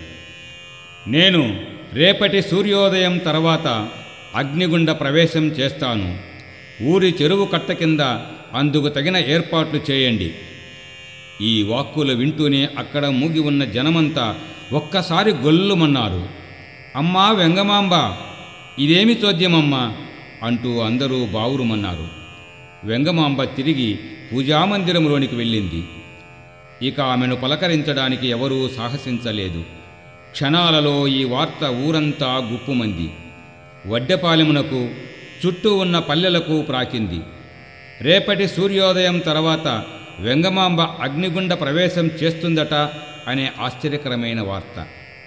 నేను రేపటి సూర్యోదయం తర్వాత అగ్నిగుండ ప్రవేశం చేస్తాను ఊరి చెరువు కట్ట కింద అందుకు తగిన ఏర్పాట్లు చేయండి ఈ వాక్కులు వింటూనే అక్కడ మూగి ఉన్న జనమంతా ఒక్కసారి గొల్లుమన్నారు అమ్మా వెంగమాంబ ఇదేమి చోద్యమమ్మా అంటూ అందరూ బావురుమన్నారు వెంగమాంబ తిరిగి పూజామందిరంలోనికి వెళ్ళింది ఇక ఆమెను పలకరించడానికి ఎవరూ సాహసించలేదు క్షణాలలో ఈ వార్త ఊరంతా గుప్పుమంది వడ్డెపాలెమునకు చుట్టూ ఉన్న పల్లెలకు ప్రాకింది రేపటి సూర్యోదయం తర్వాత వెంగమాంబ అగ్నిగుండ ప్రవేశం చేస్తుందట అనే ఆశ్చర్యకరమైన వార్త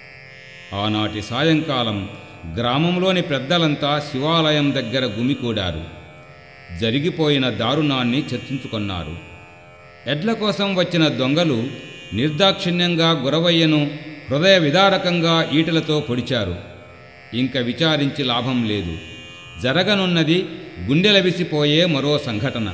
ఆనాటి సాయంకాలం గ్రామంలోని పెద్దలంతా శివాలయం దగ్గర గుమికూడారు జరిగిపోయిన దారుణాన్ని చర్చించుకున్నారు ఎడ్ల కోసం వచ్చిన దొంగలు నిర్దాక్షిణ్యంగా గురవయ్యను హృదయ విదారకంగా ఈటలతో పొడిచారు ఇంక విచారించి లాభం లేదు జరగనున్నది గుండెలవిసిపోయే మరో సంఘటన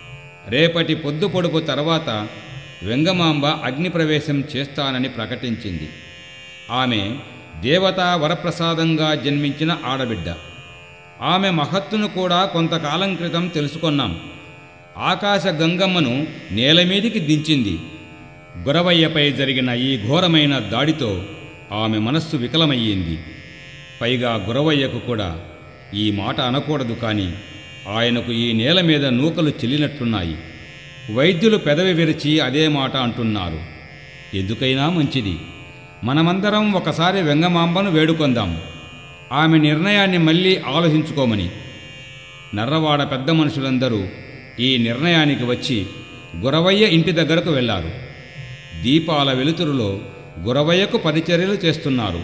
రేపటి పొద్దు పొడుపు తర్వాత వెంగమాంబ అగ్నిప్రవేశం చేస్తానని ప్రకటించింది ఆమె దేవతా వరప్రసాదంగా జన్మించిన ఆడబిడ్డ ఆమె మహత్తును కూడా కొంతకాలం క్రితం తెలుసుకున్నాం ఆకాశ గంగమ్మను నేలమీదికి దించింది గురవయ్యపై జరిగిన ఈ ఘోరమైన దాడితో ఆమె మనస్సు వికలమయ్యింది పైగా గురవయ్యకు కూడా ఈ మాట అనకూడదు కానీ ఆయనకు ఈ నేల మీద నూకలు చెల్లినట్టున్నాయి వైద్యులు పెదవి విరిచి అదే మాట అంటున్నారు ఎందుకైనా మంచిది మనమందరం ఒకసారి వెంగమాంబను వేడుకొందాం ఆమె నిర్ణయాన్ని మళ్ళీ ఆలోచించుకోమని నర్రవాడ పెద్ద మనుషులందరూ ఈ నిర్ణయానికి వచ్చి గురవయ్య ఇంటి దగ్గరకు వెళ్ళారు దీపాల వెలుతురులో గురవయ్యకు పరిచర్యలు చేస్తున్నారు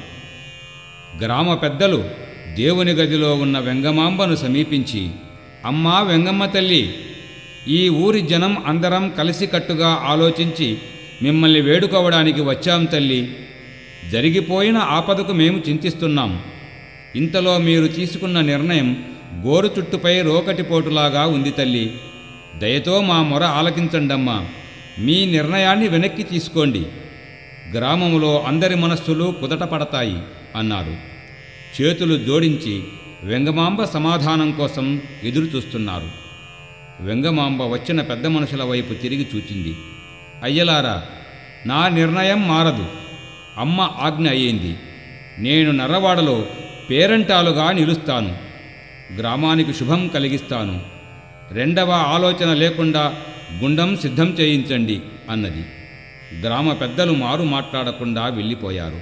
గ్రామ పెద్దలు దేవుని గదిలో ఉన్న వెంగమాంబను సమీపించి అమ్మా వెంగమ్మ తల్లి ఈ ఊరి జనం అందరం కలిసికట్టుగా ఆలోచించి మిమ్మల్ని వేడుకోవడానికి వచ్చాం తల్లి జరిగిపోయిన ఆపదకు మేము చింతిస్తున్నాం ఇంతలో మీరు తీసుకున్న నిర్ణయం గోరు చుట్టుపై రోకటిపోటులాగా ఉంది తల్లి దయతో మా మొర ఆలకించండమ్మా మీ నిర్ణయాన్ని వెనక్కి తీసుకోండి గ్రామములో అందరి మనస్సులు కుదట పడతాయి అన్నారు చేతులు జోడించి వెంగమాంబ సమాధానం కోసం ఎదురు చూస్తున్నారు వెంగమాంబ వచ్చిన పెద్ద మనుషుల వైపు తిరిగి చూచింది అయ్యలారా నా నిర్ణయం మారదు అమ్మ ఆజ్ఞ అయ్యింది నేను నర్రవాడలో పేరంటాలుగా నిలుస్తాను గ్రామానికి శుభం కలిగిస్తాను రెండవ ఆలోచన లేకుండా గుండం సిద్ధం చేయించండి అన్నది గ్రామ పెద్దలు మారు మాట్లాడకుండా వెళ్ళిపోయారు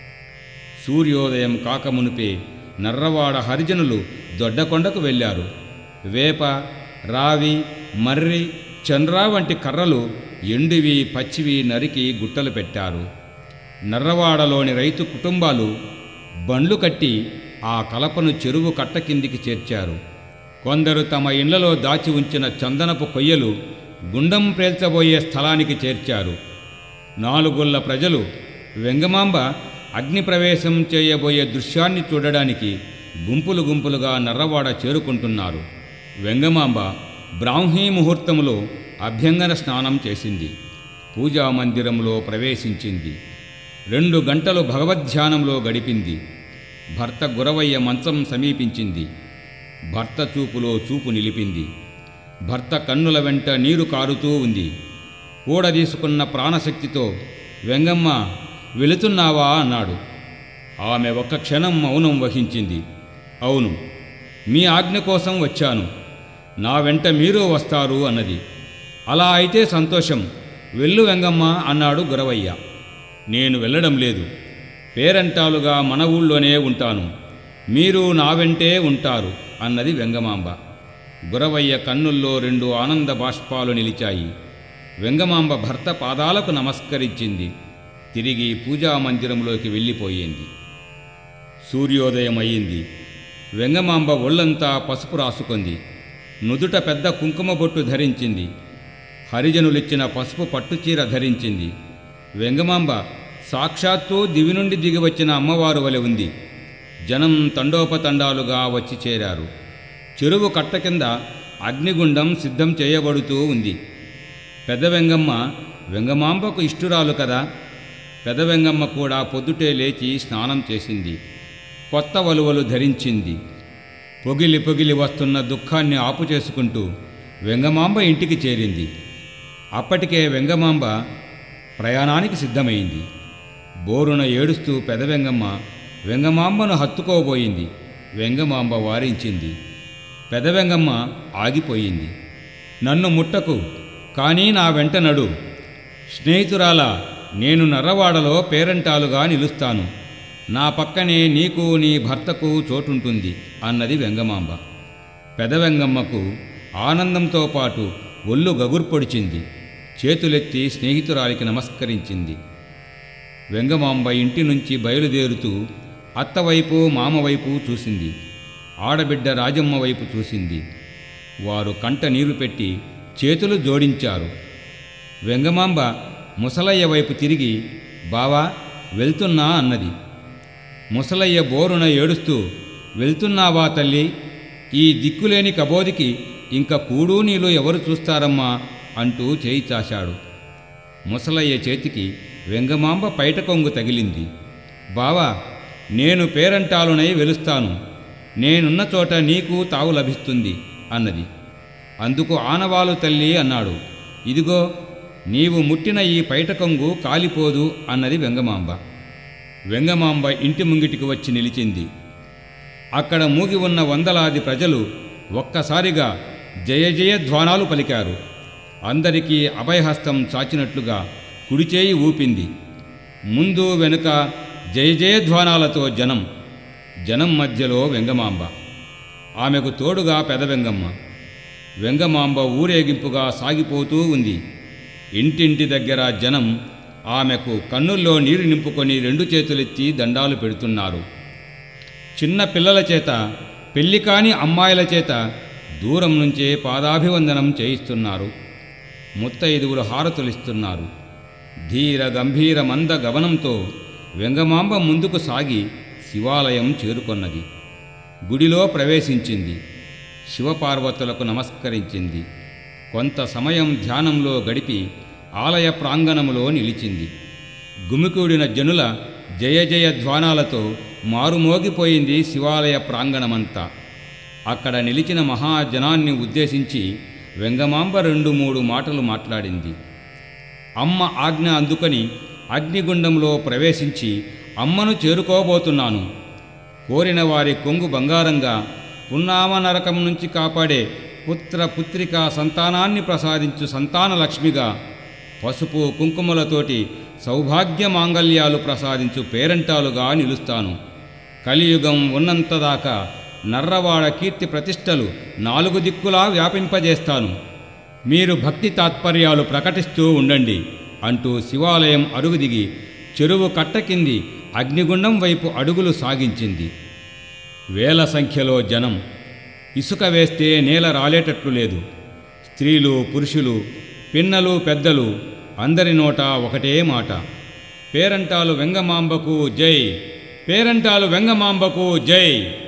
సూర్యోదయం కాకమునుపే నర్రవాడ హరిజనులు దొడ్డకొండకు వెళ్ళారు వేప రావి మర్రి చంద్ర వంటి కర్రలు ఎండివి పచ్చివి నరికి గుట్టలు పెట్టారు నర్రవాడలోని రైతు కుటుంబాలు బండ్లు కట్టి ఆ కలపను చెరువు కట్ట కిందికి చేర్చారు కొందరు తమ ఇళ్లలో దాచి ఉంచిన చందనపు కొయ్యలు గుండం పేల్చబోయే స్థలానికి చేర్చారు నాలుగుళ్ళ ప్రజలు వెంగమాంబ అగ్ని ప్రవేశం చేయబోయే దృశ్యాన్ని చూడడానికి గుంపులు గుంపులుగా నర్రవాడ చేరుకుంటున్నారు వెంగమాంబ బ్రాహ్మీ ముహూర్తములో అభ్యంగన స్నానం చేసింది పూజా మందిరంలో ప్రవేశించింది రెండు గంటలు భగవద్ధ్యానంలో గడిపింది భర్త గురవయ్య మంచం సమీపించింది భర్త చూపులో చూపు నిలిపింది భర్త కన్నుల వెంట నీరు కారుతూ ఉంది కూడదీసుకున్న ప్రాణశక్తితో వెంగమ్మ వెళుతున్నావా అన్నాడు ఆమె ఒక్క క్షణం మౌనం వహించింది అవును మీ ఆజ్ఞ కోసం వచ్చాను నా వెంట మీరు వస్తారు అన్నది అలా అయితే సంతోషం వెళ్ళు వెంగమ్మ అన్నాడు గురవయ్య నేను వెళ్ళడం లేదు పేరంటాలుగా మన ఊళ్ళోనే ఉంటాను మీరు నా వెంటే ఉంటారు అన్నది వెంగమాంబ గురవయ్య కన్నుల్లో రెండు ఆనంద బాష్పాలు నిలిచాయి వెంగమాంబ భర్త పాదాలకు నమస్కరించింది తిరిగి పూజా మందిరంలోకి వెళ్ళిపోయింది సూర్యోదయం అయ్యింది వెంగమాంబ ఒళ్ళంతా పసుపు రాసుకుంది నుదుట పెద్ద కుంకుమ బొట్టు ధరించింది హరిజనులిచ్చిన పసుపు పట్టుచీర ధరించింది వెంగమాంబ సాక్షాత్తు దివి నుండి దిగి వచ్చిన అమ్మవారు వలె ఉంది జనం తండోపతండాలుగా వచ్చి చేరారు చెరువు కట్ట కింద అగ్నిగుండం సిద్ధం చేయబడుతూ ఉంది పెద్ద వెంగమ్మ వెంగమాంబకు ఇష్టురాలు కదా పెద్ద వెంగమ్మ కూడా పొద్దుటే లేచి స్నానం చేసింది కొత్త వలువలు ధరించింది పొగిలి పొగిలి వస్తున్న దుఃఖాన్ని ఆపు చేసుకుంటూ వెంగమాంబ ఇంటికి చేరింది అప్పటికే వెంగమాంబ ప్రయాణానికి సిద్ధమైంది బోరున ఏడుస్తూ పెదవెంగమ్మ వెంగమాంబను హత్తుకోబోయింది వెంగమాంబ వారించింది పెదవెంగమ్మ ఆగిపోయింది నన్ను ముట్టకు కానీ నా వెంట నడు స్నేహితురాల నేను నర్రవాడలో పేరంటాలుగా నిలుస్తాను నా పక్కనే నీకు నీ భర్తకు చోటుంటుంది అన్నది వెంగమాంబ పెదవెంగమ్మకు ఆనందంతో పాటు ఒళ్ళు గగుర్పొడిచింది చేతులెత్తి స్నేహితురాలికి నమస్కరించింది వెంగమాంబ ఇంటి నుంచి బయలుదేరుతూ అత్తవైపు మామవైపు చూసింది ఆడబిడ్డ రాజమ్మ వైపు చూసింది వారు కంట నీరు పెట్టి చేతులు జోడించారు వెంగమాంబ ముసలయ్య వైపు తిరిగి బావా వెళ్తున్నా అన్నది ముసలయ్య బోరున ఏడుస్తూ వెళ్తున్నావా తల్లి ఈ దిక్కులేని కబోదికి ఇంక కూడు నీళ్ళు ఎవరు చూస్తారమ్మా అంటూ చేయి చాశాడు ముసలయ్య చేతికి వెంగమాంబ పైట కొంగు తగిలింది బావా నేను పేరంటాలునై వెలుస్తాను నేనున్న చోట నీకు తావు లభిస్తుంది అన్నది అందుకు ఆనవాలు తల్లి అన్నాడు ఇదిగో నీవు ముట్టిన ఈ పైట కొంగు కాలిపోదు అన్నది వెంగమాంబ వెంగమాంబ ఇంటి ముంగిటికి వచ్చి నిలిచింది అక్కడ మూగి ఉన్న వందలాది ప్రజలు ఒక్కసారిగా జయ జయ ధ్వానాలు పలికారు అందరికీ అభయహస్తం చాచినట్లుగా కుడిచేయి ఊపింది ముందు వెనుక జయ జయ ధ్వానాలతో జనం జనం మధ్యలో వెంగమాంబ ఆమెకు తోడుగా పెదవెంగమ్మ వెంగమాంబ ఊరేగింపుగా సాగిపోతూ ఉంది ఇంటింటి దగ్గర జనం ఆమెకు కన్నుల్లో నీరు నింపుకొని రెండు చేతులెత్తి దండాలు పెడుతున్నారు చిన్న పిల్లల చేత పెళ్లి కాని అమ్మాయిల చేత దూరం నుంచే పాదాభివందనం చేయిస్తున్నారు ముత్తైదువులు హారతులిస్తున్నారు ధీర గంభీర మంద గమనంతో వెంగమాంబ ముందుకు సాగి శివాలయం చేరుకొన్నది గుడిలో ప్రవేశించింది శివపార్వతులకు నమస్కరించింది కొంత సమయం ధ్యానంలో గడిపి ఆలయ ప్రాంగణములో నిలిచింది గుమికూడిన జనుల జయ జయ ధ్వానాలతో మారుమోగిపోయింది శివాలయ ప్రాంగణమంతా అక్కడ నిలిచిన మహాజనాన్ని ఉద్దేశించి వెంగమాంబ రెండు మూడు మాటలు మాట్లాడింది అమ్మ ఆజ్ఞ అందుకొని అగ్నిగుండంలో ప్రవేశించి అమ్మను చేరుకోబోతున్నాను కోరిన వారి కొంగు బంగారంగా పున్నామ నరకం నుంచి కాపాడే పుత్ర పుత్రిక సంతానాన్ని ప్రసాదించు సంతాన లక్ష్మిగా పసుపు కుంకుమలతోటి సౌభాగ్య మాంగల్యాలు ప్రసాదించు పేరంటాలుగా నిలుస్తాను కలియుగం ఉన్నంతదాకా నర్రవాడ కీర్తి ప్రతిష్టలు నాలుగు దిక్కులా వ్యాపింపజేస్తాను మీరు భక్తి తాత్పర్యాలు ప్రకటిస్తూ ఉండండి అంటూ శివాలయం అడుగుదిగి చెరువు కట్ట కింది అగ్నిగుండం వైపు అడుగులు సాగించింది వేల సంఖ్యలో జనం ఇసుక వేస్తే నేల రాలేటట్లు లేదు స్త్రీలు పురుషులు పిన్నలు పెద్దలు అందరి నోట ఒకటే మాట పేరంటాలు వెంగమాంబకు జై పేరంటాలు వెంగమాంబకు జై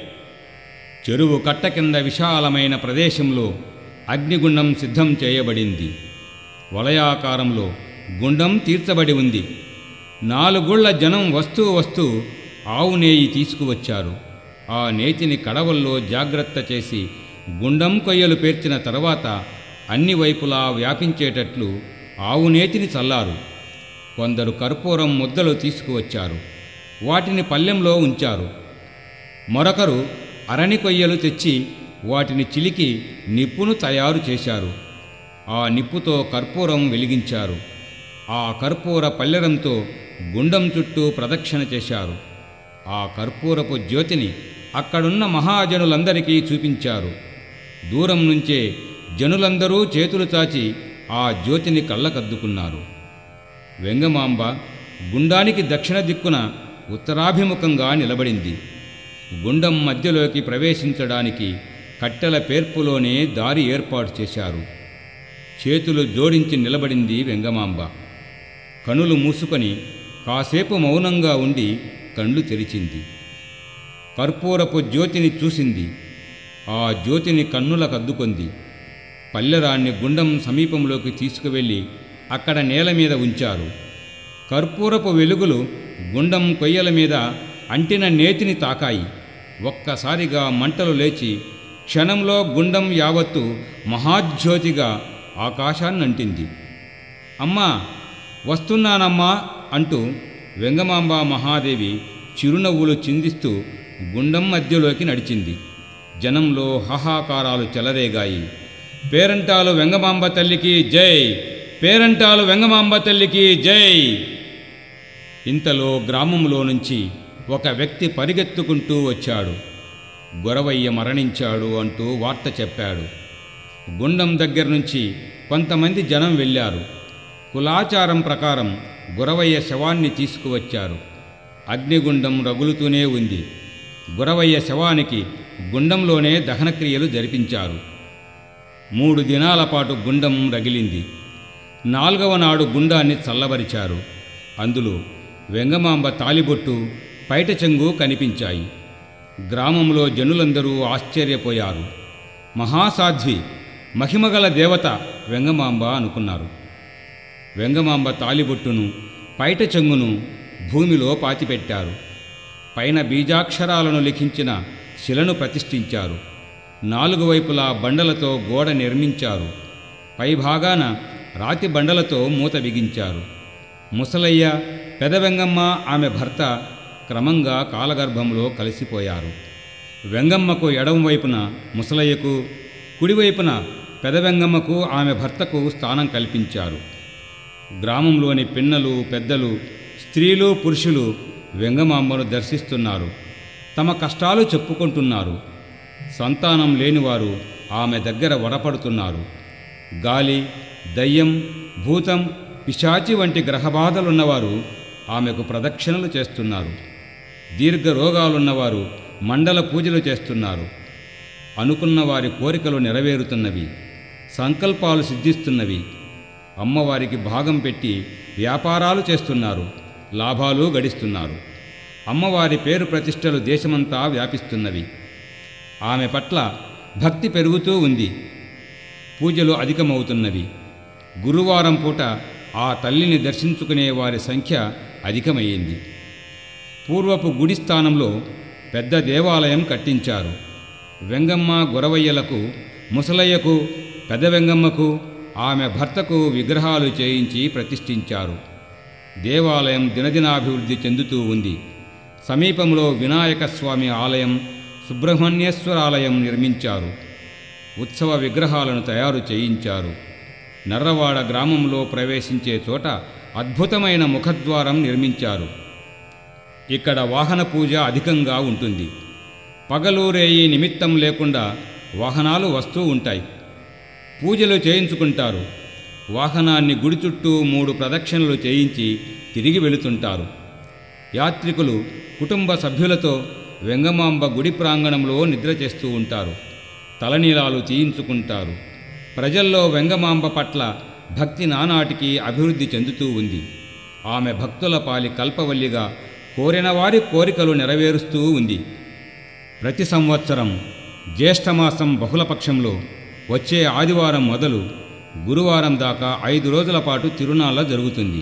చెరువు కట్ట కింద విశాలమైన ప్రదేశంలో అగ్నిగుండం సిద్ధం చేయబడింది వలయాకారంలో గుండం తీర్చబడి ఉంది నాలుగుళ్ల జనం వస్తూ వస్తూ ఆవు నేయి తీసుకువచ్చారు ఆ నేతిని కడవల్లో జాగ్రత్త చేసి గుండం కొయ్యలు పేర్చిన తర్వాత అన్ని వైపులా వ్యాపించేటట్లు ఆవు నేతిని చల్లారు కొందరు కర్పూరం ముద్దలు తీసుకువచ్చారు వాటిని పల్లెంలో ఉంచారు మరొకరు అరణి కొయ్యలు తెచ్చి వాటిని చిలికి నిప్పును తయారు చేశారు ఆ నిప్పుతో కర్పూరం వెలిగించారు ఆ కర్పూర పల్లెరంతో గుండం చుట్టూ ప్రదక్షిణ చేశారు ఆ కర్పూరపు జ్యోతిని అక్కడున్న మహాజనులందరికీ చూపించారు దూరం నుంచే జనులందరూ చేతులు చాచి ఆ జ్యోతిని కళ్ళకద్దుకున్నారు వెంగమాంబ గుండానికి దక్షిణ దిక్కున ఉత్తరాభిముఖంగా నిలబడింది గుండం మధ్యలోకి ప్రవేశించడానికి కట్టెల పేర్పులోనే దారి ఏర్పాటు చేశారు చేతులు జోడించి నిలబడింది వెంగమాంబ కనులు మూసుకొని కాసేపు మౌనంగా ఉండి కళ్ళు తెరిచింది కర్పూరపు జ్యోతిని చూసింది ఆ జ్యోతిని కన్నులకద్దుకొంది పల్లెరాన్ని గుండం సమీపంలోకి తీసుకువెళ్ళి అక్కడ నేల మీద ఉంచారు కర్పూరపు వెలుగులు గుండం కొయ్యల మీద అంటిన నేతిని తాకాయి ఒక్కసారిగా మంటలు లేచి క్షణంలో గుండం యావత్తు మహాజ్యోతిగా ఆకాశాన్నంటింది అమ్మా వస్తున్నానమ్మా అంటూ వెంగమాంబ మహాదేవి చిరునవ్వులు చిందిస్తూ గుండం మధ్యలోకి నడిచింది జనంలో హాహాకారాలు చెలరేగాయి పేరంటాలు వెంగమాంబ తల్లికి జై పేరంటాలు వెంగమాంబ తల్లికి జై ఇంతలో గ్రామంలో నుంచి ఒక వ్యక్తి పరిగెత్తుకుంటూ వచ్చాడు గొరవయ్య మరణించాడు అంటూ వార్త చెప్పాడు గుండం దగ్గర నుంచి కొంతమంది జనం వెళ్ళారు కులాచారం ప్రకారం గురవయ్య శవాన్ని తీసుకువచ్చారు అగ్నిగుండం రగులుతూనే ఉంది గురవయ్య శవానికి గుండంలోనే దహనక్రియలు జరిపించారు మూడు దినాల పాటు గుండం రగిలింది నాలుగవ నాడు గుండాన్ని చల్లబరిచారు అందులో వెంగమాంబ తాలిబొట్టు పైట చెంగు కనిపించాయి గ్రామంలో జనులందరూ ఆశ్చర్యపోయారు మహాసాధ్వి మహిమగల దేవత వెంగమాంబ అనుకున్నారు వెంగమాంబ తాలిబొట్టును పైట చెంగును భూమిలో పాతిపెట్టారు పైన బీజాక్షరాలను లిఖించిన శిలను ప్రతిష్ఠించారు నాలుగు వైపులా బండలతో గోడ నిర్మించారు పైభాగాన రాతి బండలతో మూత బిగించారు ముసలయ్య పెదవెంగమ్మ ఆమె భర్త క్రమంగా కాలగర్భంలో కలిసిపోయారు వెంగమ్మకు ఎడం వైపున ముసలయ్యకు కుడివైపున పెదవెంగమ్మకు ఆమె భర్తకు స్థానం కల్పించారు గ్రామంలోని పిన్నలు పెద్దలు స్త్రీలు పురుషులు వెంగమాంబను దర్శిస్తున్నారు తమ కష్టాలు చెప్పుకుంటున్నారు సంతానం లేనివారు ఆమె దగ్గర వడపడుతున్నారు గాలి దయ్యం భూతం పిశాచి వంటి గ్రహబాధలున్నవారు ఆమెకు ప్రదక్షిణలు చేస్తున్నారు దీర్ఘ రోగాలున్నవారు మండల పూజలు చేస్తున్నారు అనుకున్న వారి కోరికలు నెరవేరుతున్నవి సంకల్పాలు సిద్ధిస్తున్నవి అమ్మవారికి భాగం పెట్టి వ్యాపారాలు చేస్తున్నారు లాభాలు గడిస్తున్నారు అమ్మవారి పేరు ప్రతిష్టలు దేశమంతా వ్యాపిస్తున్నవి ఆమె పట్ల భక్తి పెరుగుతూ ఉంది పూజలు అధికమవుతున్నవి గురువారం పూట ఆ తల్లిని దర్శించుకునే వారి సంఖ్య అధికమయ్యింది పూర్వపు గుడి స్థానంలో పెద్ద దేవాలయం కట్టించారు వెంగమ్మ గొరవయ్యలకు ముసలయ్యకు పెద్ద వెంగమ్మకు ఆమె భర్తకు విగ్రహాలు చేయించి ప్రతిష్ఠించారు దేవాలయం దినదినాభివృద్ధి చెందుతూ ఉంది సమీపంలో వినాయక స్వామి ఆలయం సుబ్రహ్మణ్యేశ్వర ఆలయం నిర్మించారు ఉత్సవ విగ్రహాలను తయారు చేయించారు నర్రవాడ గ్రామంలో ప్రవేశించే చోట అద్భుతమైన ముఖద్వారం నిర్మించారు ఇక్కడ వాహన పూజ అధికంగా ఉంటుంది పగలూరేయి నిమిత్తం లేకుండా వాహనాలు వస్తూ ఉంటాయి పూజలు చేయించుకుంటారు వాహనాన్ని గుడి చుట్టూ మూడు ప్రదక్షిణలు చేయించి తిరిగి వెళుతుంటారు యాత్రికులు కుటుంబ సభ్యులతో వెంగమాంబ గుడి ప్రాంగణంలో నిద్ర చేస్తూ ఉంటారు తలనీలాలు తీయించుకుంటారు ప్రజల్లో వెంగమాంబ పట్ల భక్తి నానాటికి అభివృద్ధి చెందుతూ ఉంది ఆమె భక్తుల పాలి కల్పవల్లిగా కోరిన వారి కోరికలు నెరవేరుస్తూ ఉంది ప్రతి సంవత్సరం జ్యేష్ఠమాసం బహుళపక్షంలో వచ్చే ఆదివారం మొదలు గురువారం దాకా ఐదు రోజుల పాటు తిరునాళ్ళ జరుగుతుంది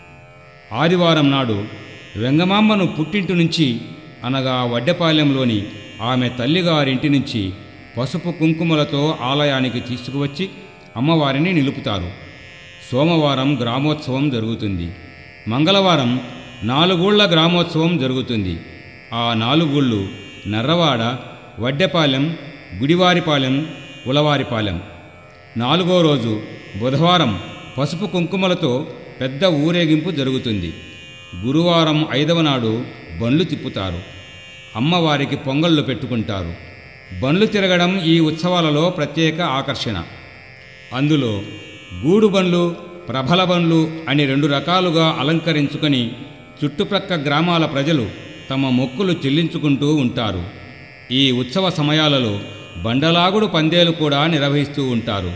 ఆదివారం నాడు వెంగమాంబను పుట్టింటి నుంచి అనగా వడ్డెపాలెంలోని ఆమె తల్లిగారింటి నుంచి పసుపు కుంకుమలతో ఆలయానికి తీసుకువచ్చి అమ్మవారిని నిలుపుతారు సోమవారం గ్రామోత్సవం జరుగుతుంది మంగళవారం నాలుగూళ్ల గ్రామోత్సవం జరుగుతుంది ఆ నాలుగూళ్ళు నర్రవాడ వడ్డెపాలెం గుడివారిపాలెం ఉలవారిపాలెం నాలుగో రోజు బుధవారం పసుపు కుంకుమలతో పెద్ద ఊరేగింపు జరుగుతుంది గురువారం ఐదవ నాడు బండ్లు తిప్పుతారు అమ్మవారికి పొంగళ్ళు పెట్టుకుంటారు బండ్లు తిరగడం ఈ ఉత్సవాలలో ప్రత్యేక ఆకర్షణ అందులో గూడు బండ్లు ప్రభల బండ్లు అని రెండు రకాలుగా అలంకరించుకొని చుట్టుప్రక్క గ్రామాల ప్రజలు తమ మొక్కులు చెల్లించుకుంటూ ఉంటారు ఈ ఉత్సవ సమయాలలో బండలాగుడు పందేలు కూడా నిర్వహిస్తూ ఉంటారు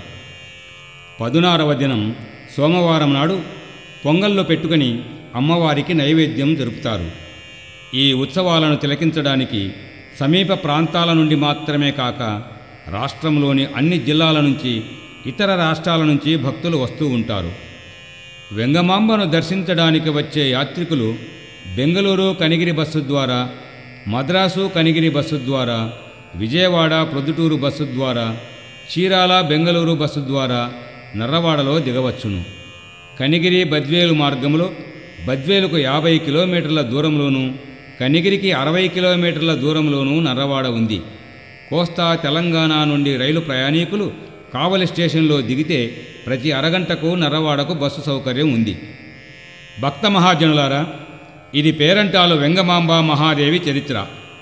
పదునారవ దినం సోమవారం నాడు పొంగళ్ళు పెట్టుకుని అమ్మవారికి నైవేద్యం జరుపుతారు ఈ ఉత్సవాలను తిలకించడానికి సమీప ప్రాంతాల నుండి మాత్రమే కాక రాష్ట్రంలోని అన్ని జిల్లాల నుంచి ఇతర రాష్ట్రాల నుంచి భక్తులు వస్తూ ఉంటారు వెంగమాంబను దర్శించడానికి వచ్చే యాత్రికులు బెంగళూరు కనిగిరి బస్సు ద్వారా మద్రాసు కనిగిరి బస్సు ద్వారా విజయవాడ ప్రొద్దుటూరు బస్సు ద్వారా చీరాల బెంగళూరు బస్సు ద్వారా నర్రవాడలో దిగవచ్చును కనిగిరి బద్వేలు మార్గంలో బద్వేలుకు యాభై కిలోమీటర్ల దూరంలోనూ కనిగిరికి అరవై కిలోమీటర్ల దూరంలోనూ నర్రవాడ ఉంది కోస్తా తెలంగాణ నుండి రైలు ప్రయాణికులు కావలి స్టేషన్లో దిగితే ప్రతి అరగంటకు నర్రవాడకు బస్సు సౌకర్యం ఉంది భక్త మహాజనులారా ఇది పేరంటాలు వెంగమాంబ మహాదేవి చరిత్ర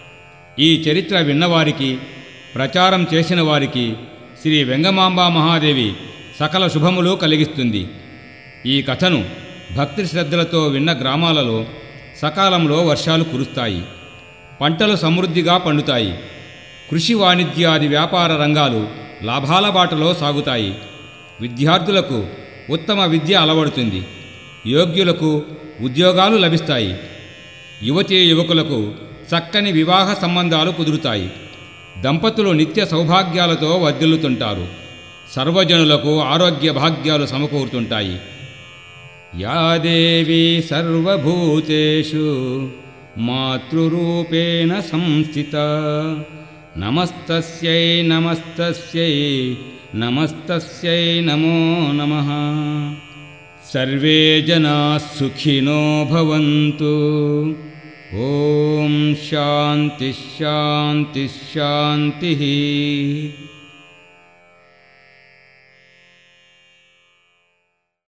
ఈ చరిత్ర విన్నవారికి ప్రచారం చేసిన వారికి శ్రీ వెంగమాంబ మహాదేవి సకల శుభములు కలిగిస్తుంది ఈ కథను భక్తి శ్రద్ధలతో విన్న గ్రామాలలో సకాలంలో వర్షాలు కురుస్తాయి పంటలు సమృద్ధిగా పండుతాయి కృషి వాణిజ్యాది వ్యాపార రంగాలు లాభాల బాటలో సాగుతాయి విద్యార్థులకు ఉత్తమ విద్య అలవడుతుంది యోగ్యులకు ఉద్యోగాలు లభిస్తాయి యువతీ యువకులకు చక్కని వివాహ సంబంధాలు కుదురుతాయి దంపతులు నిత్య సౌభాగ్యాలతో వర్ధిల్లుతుంటారు సర్వజనులకు ఆరోగ్య భాగ్యాలు సమకూరుతుంటాయి యా దేవీ సర్వభూతేషు మాతృరూపేణ సంస్థిత నమస్తస్యై నమస్తస్యై నమస్తస్యై నమో నమః సర్వే జనా సుఖినో భవంతు ఓం శాంతి శాంతి శాంతి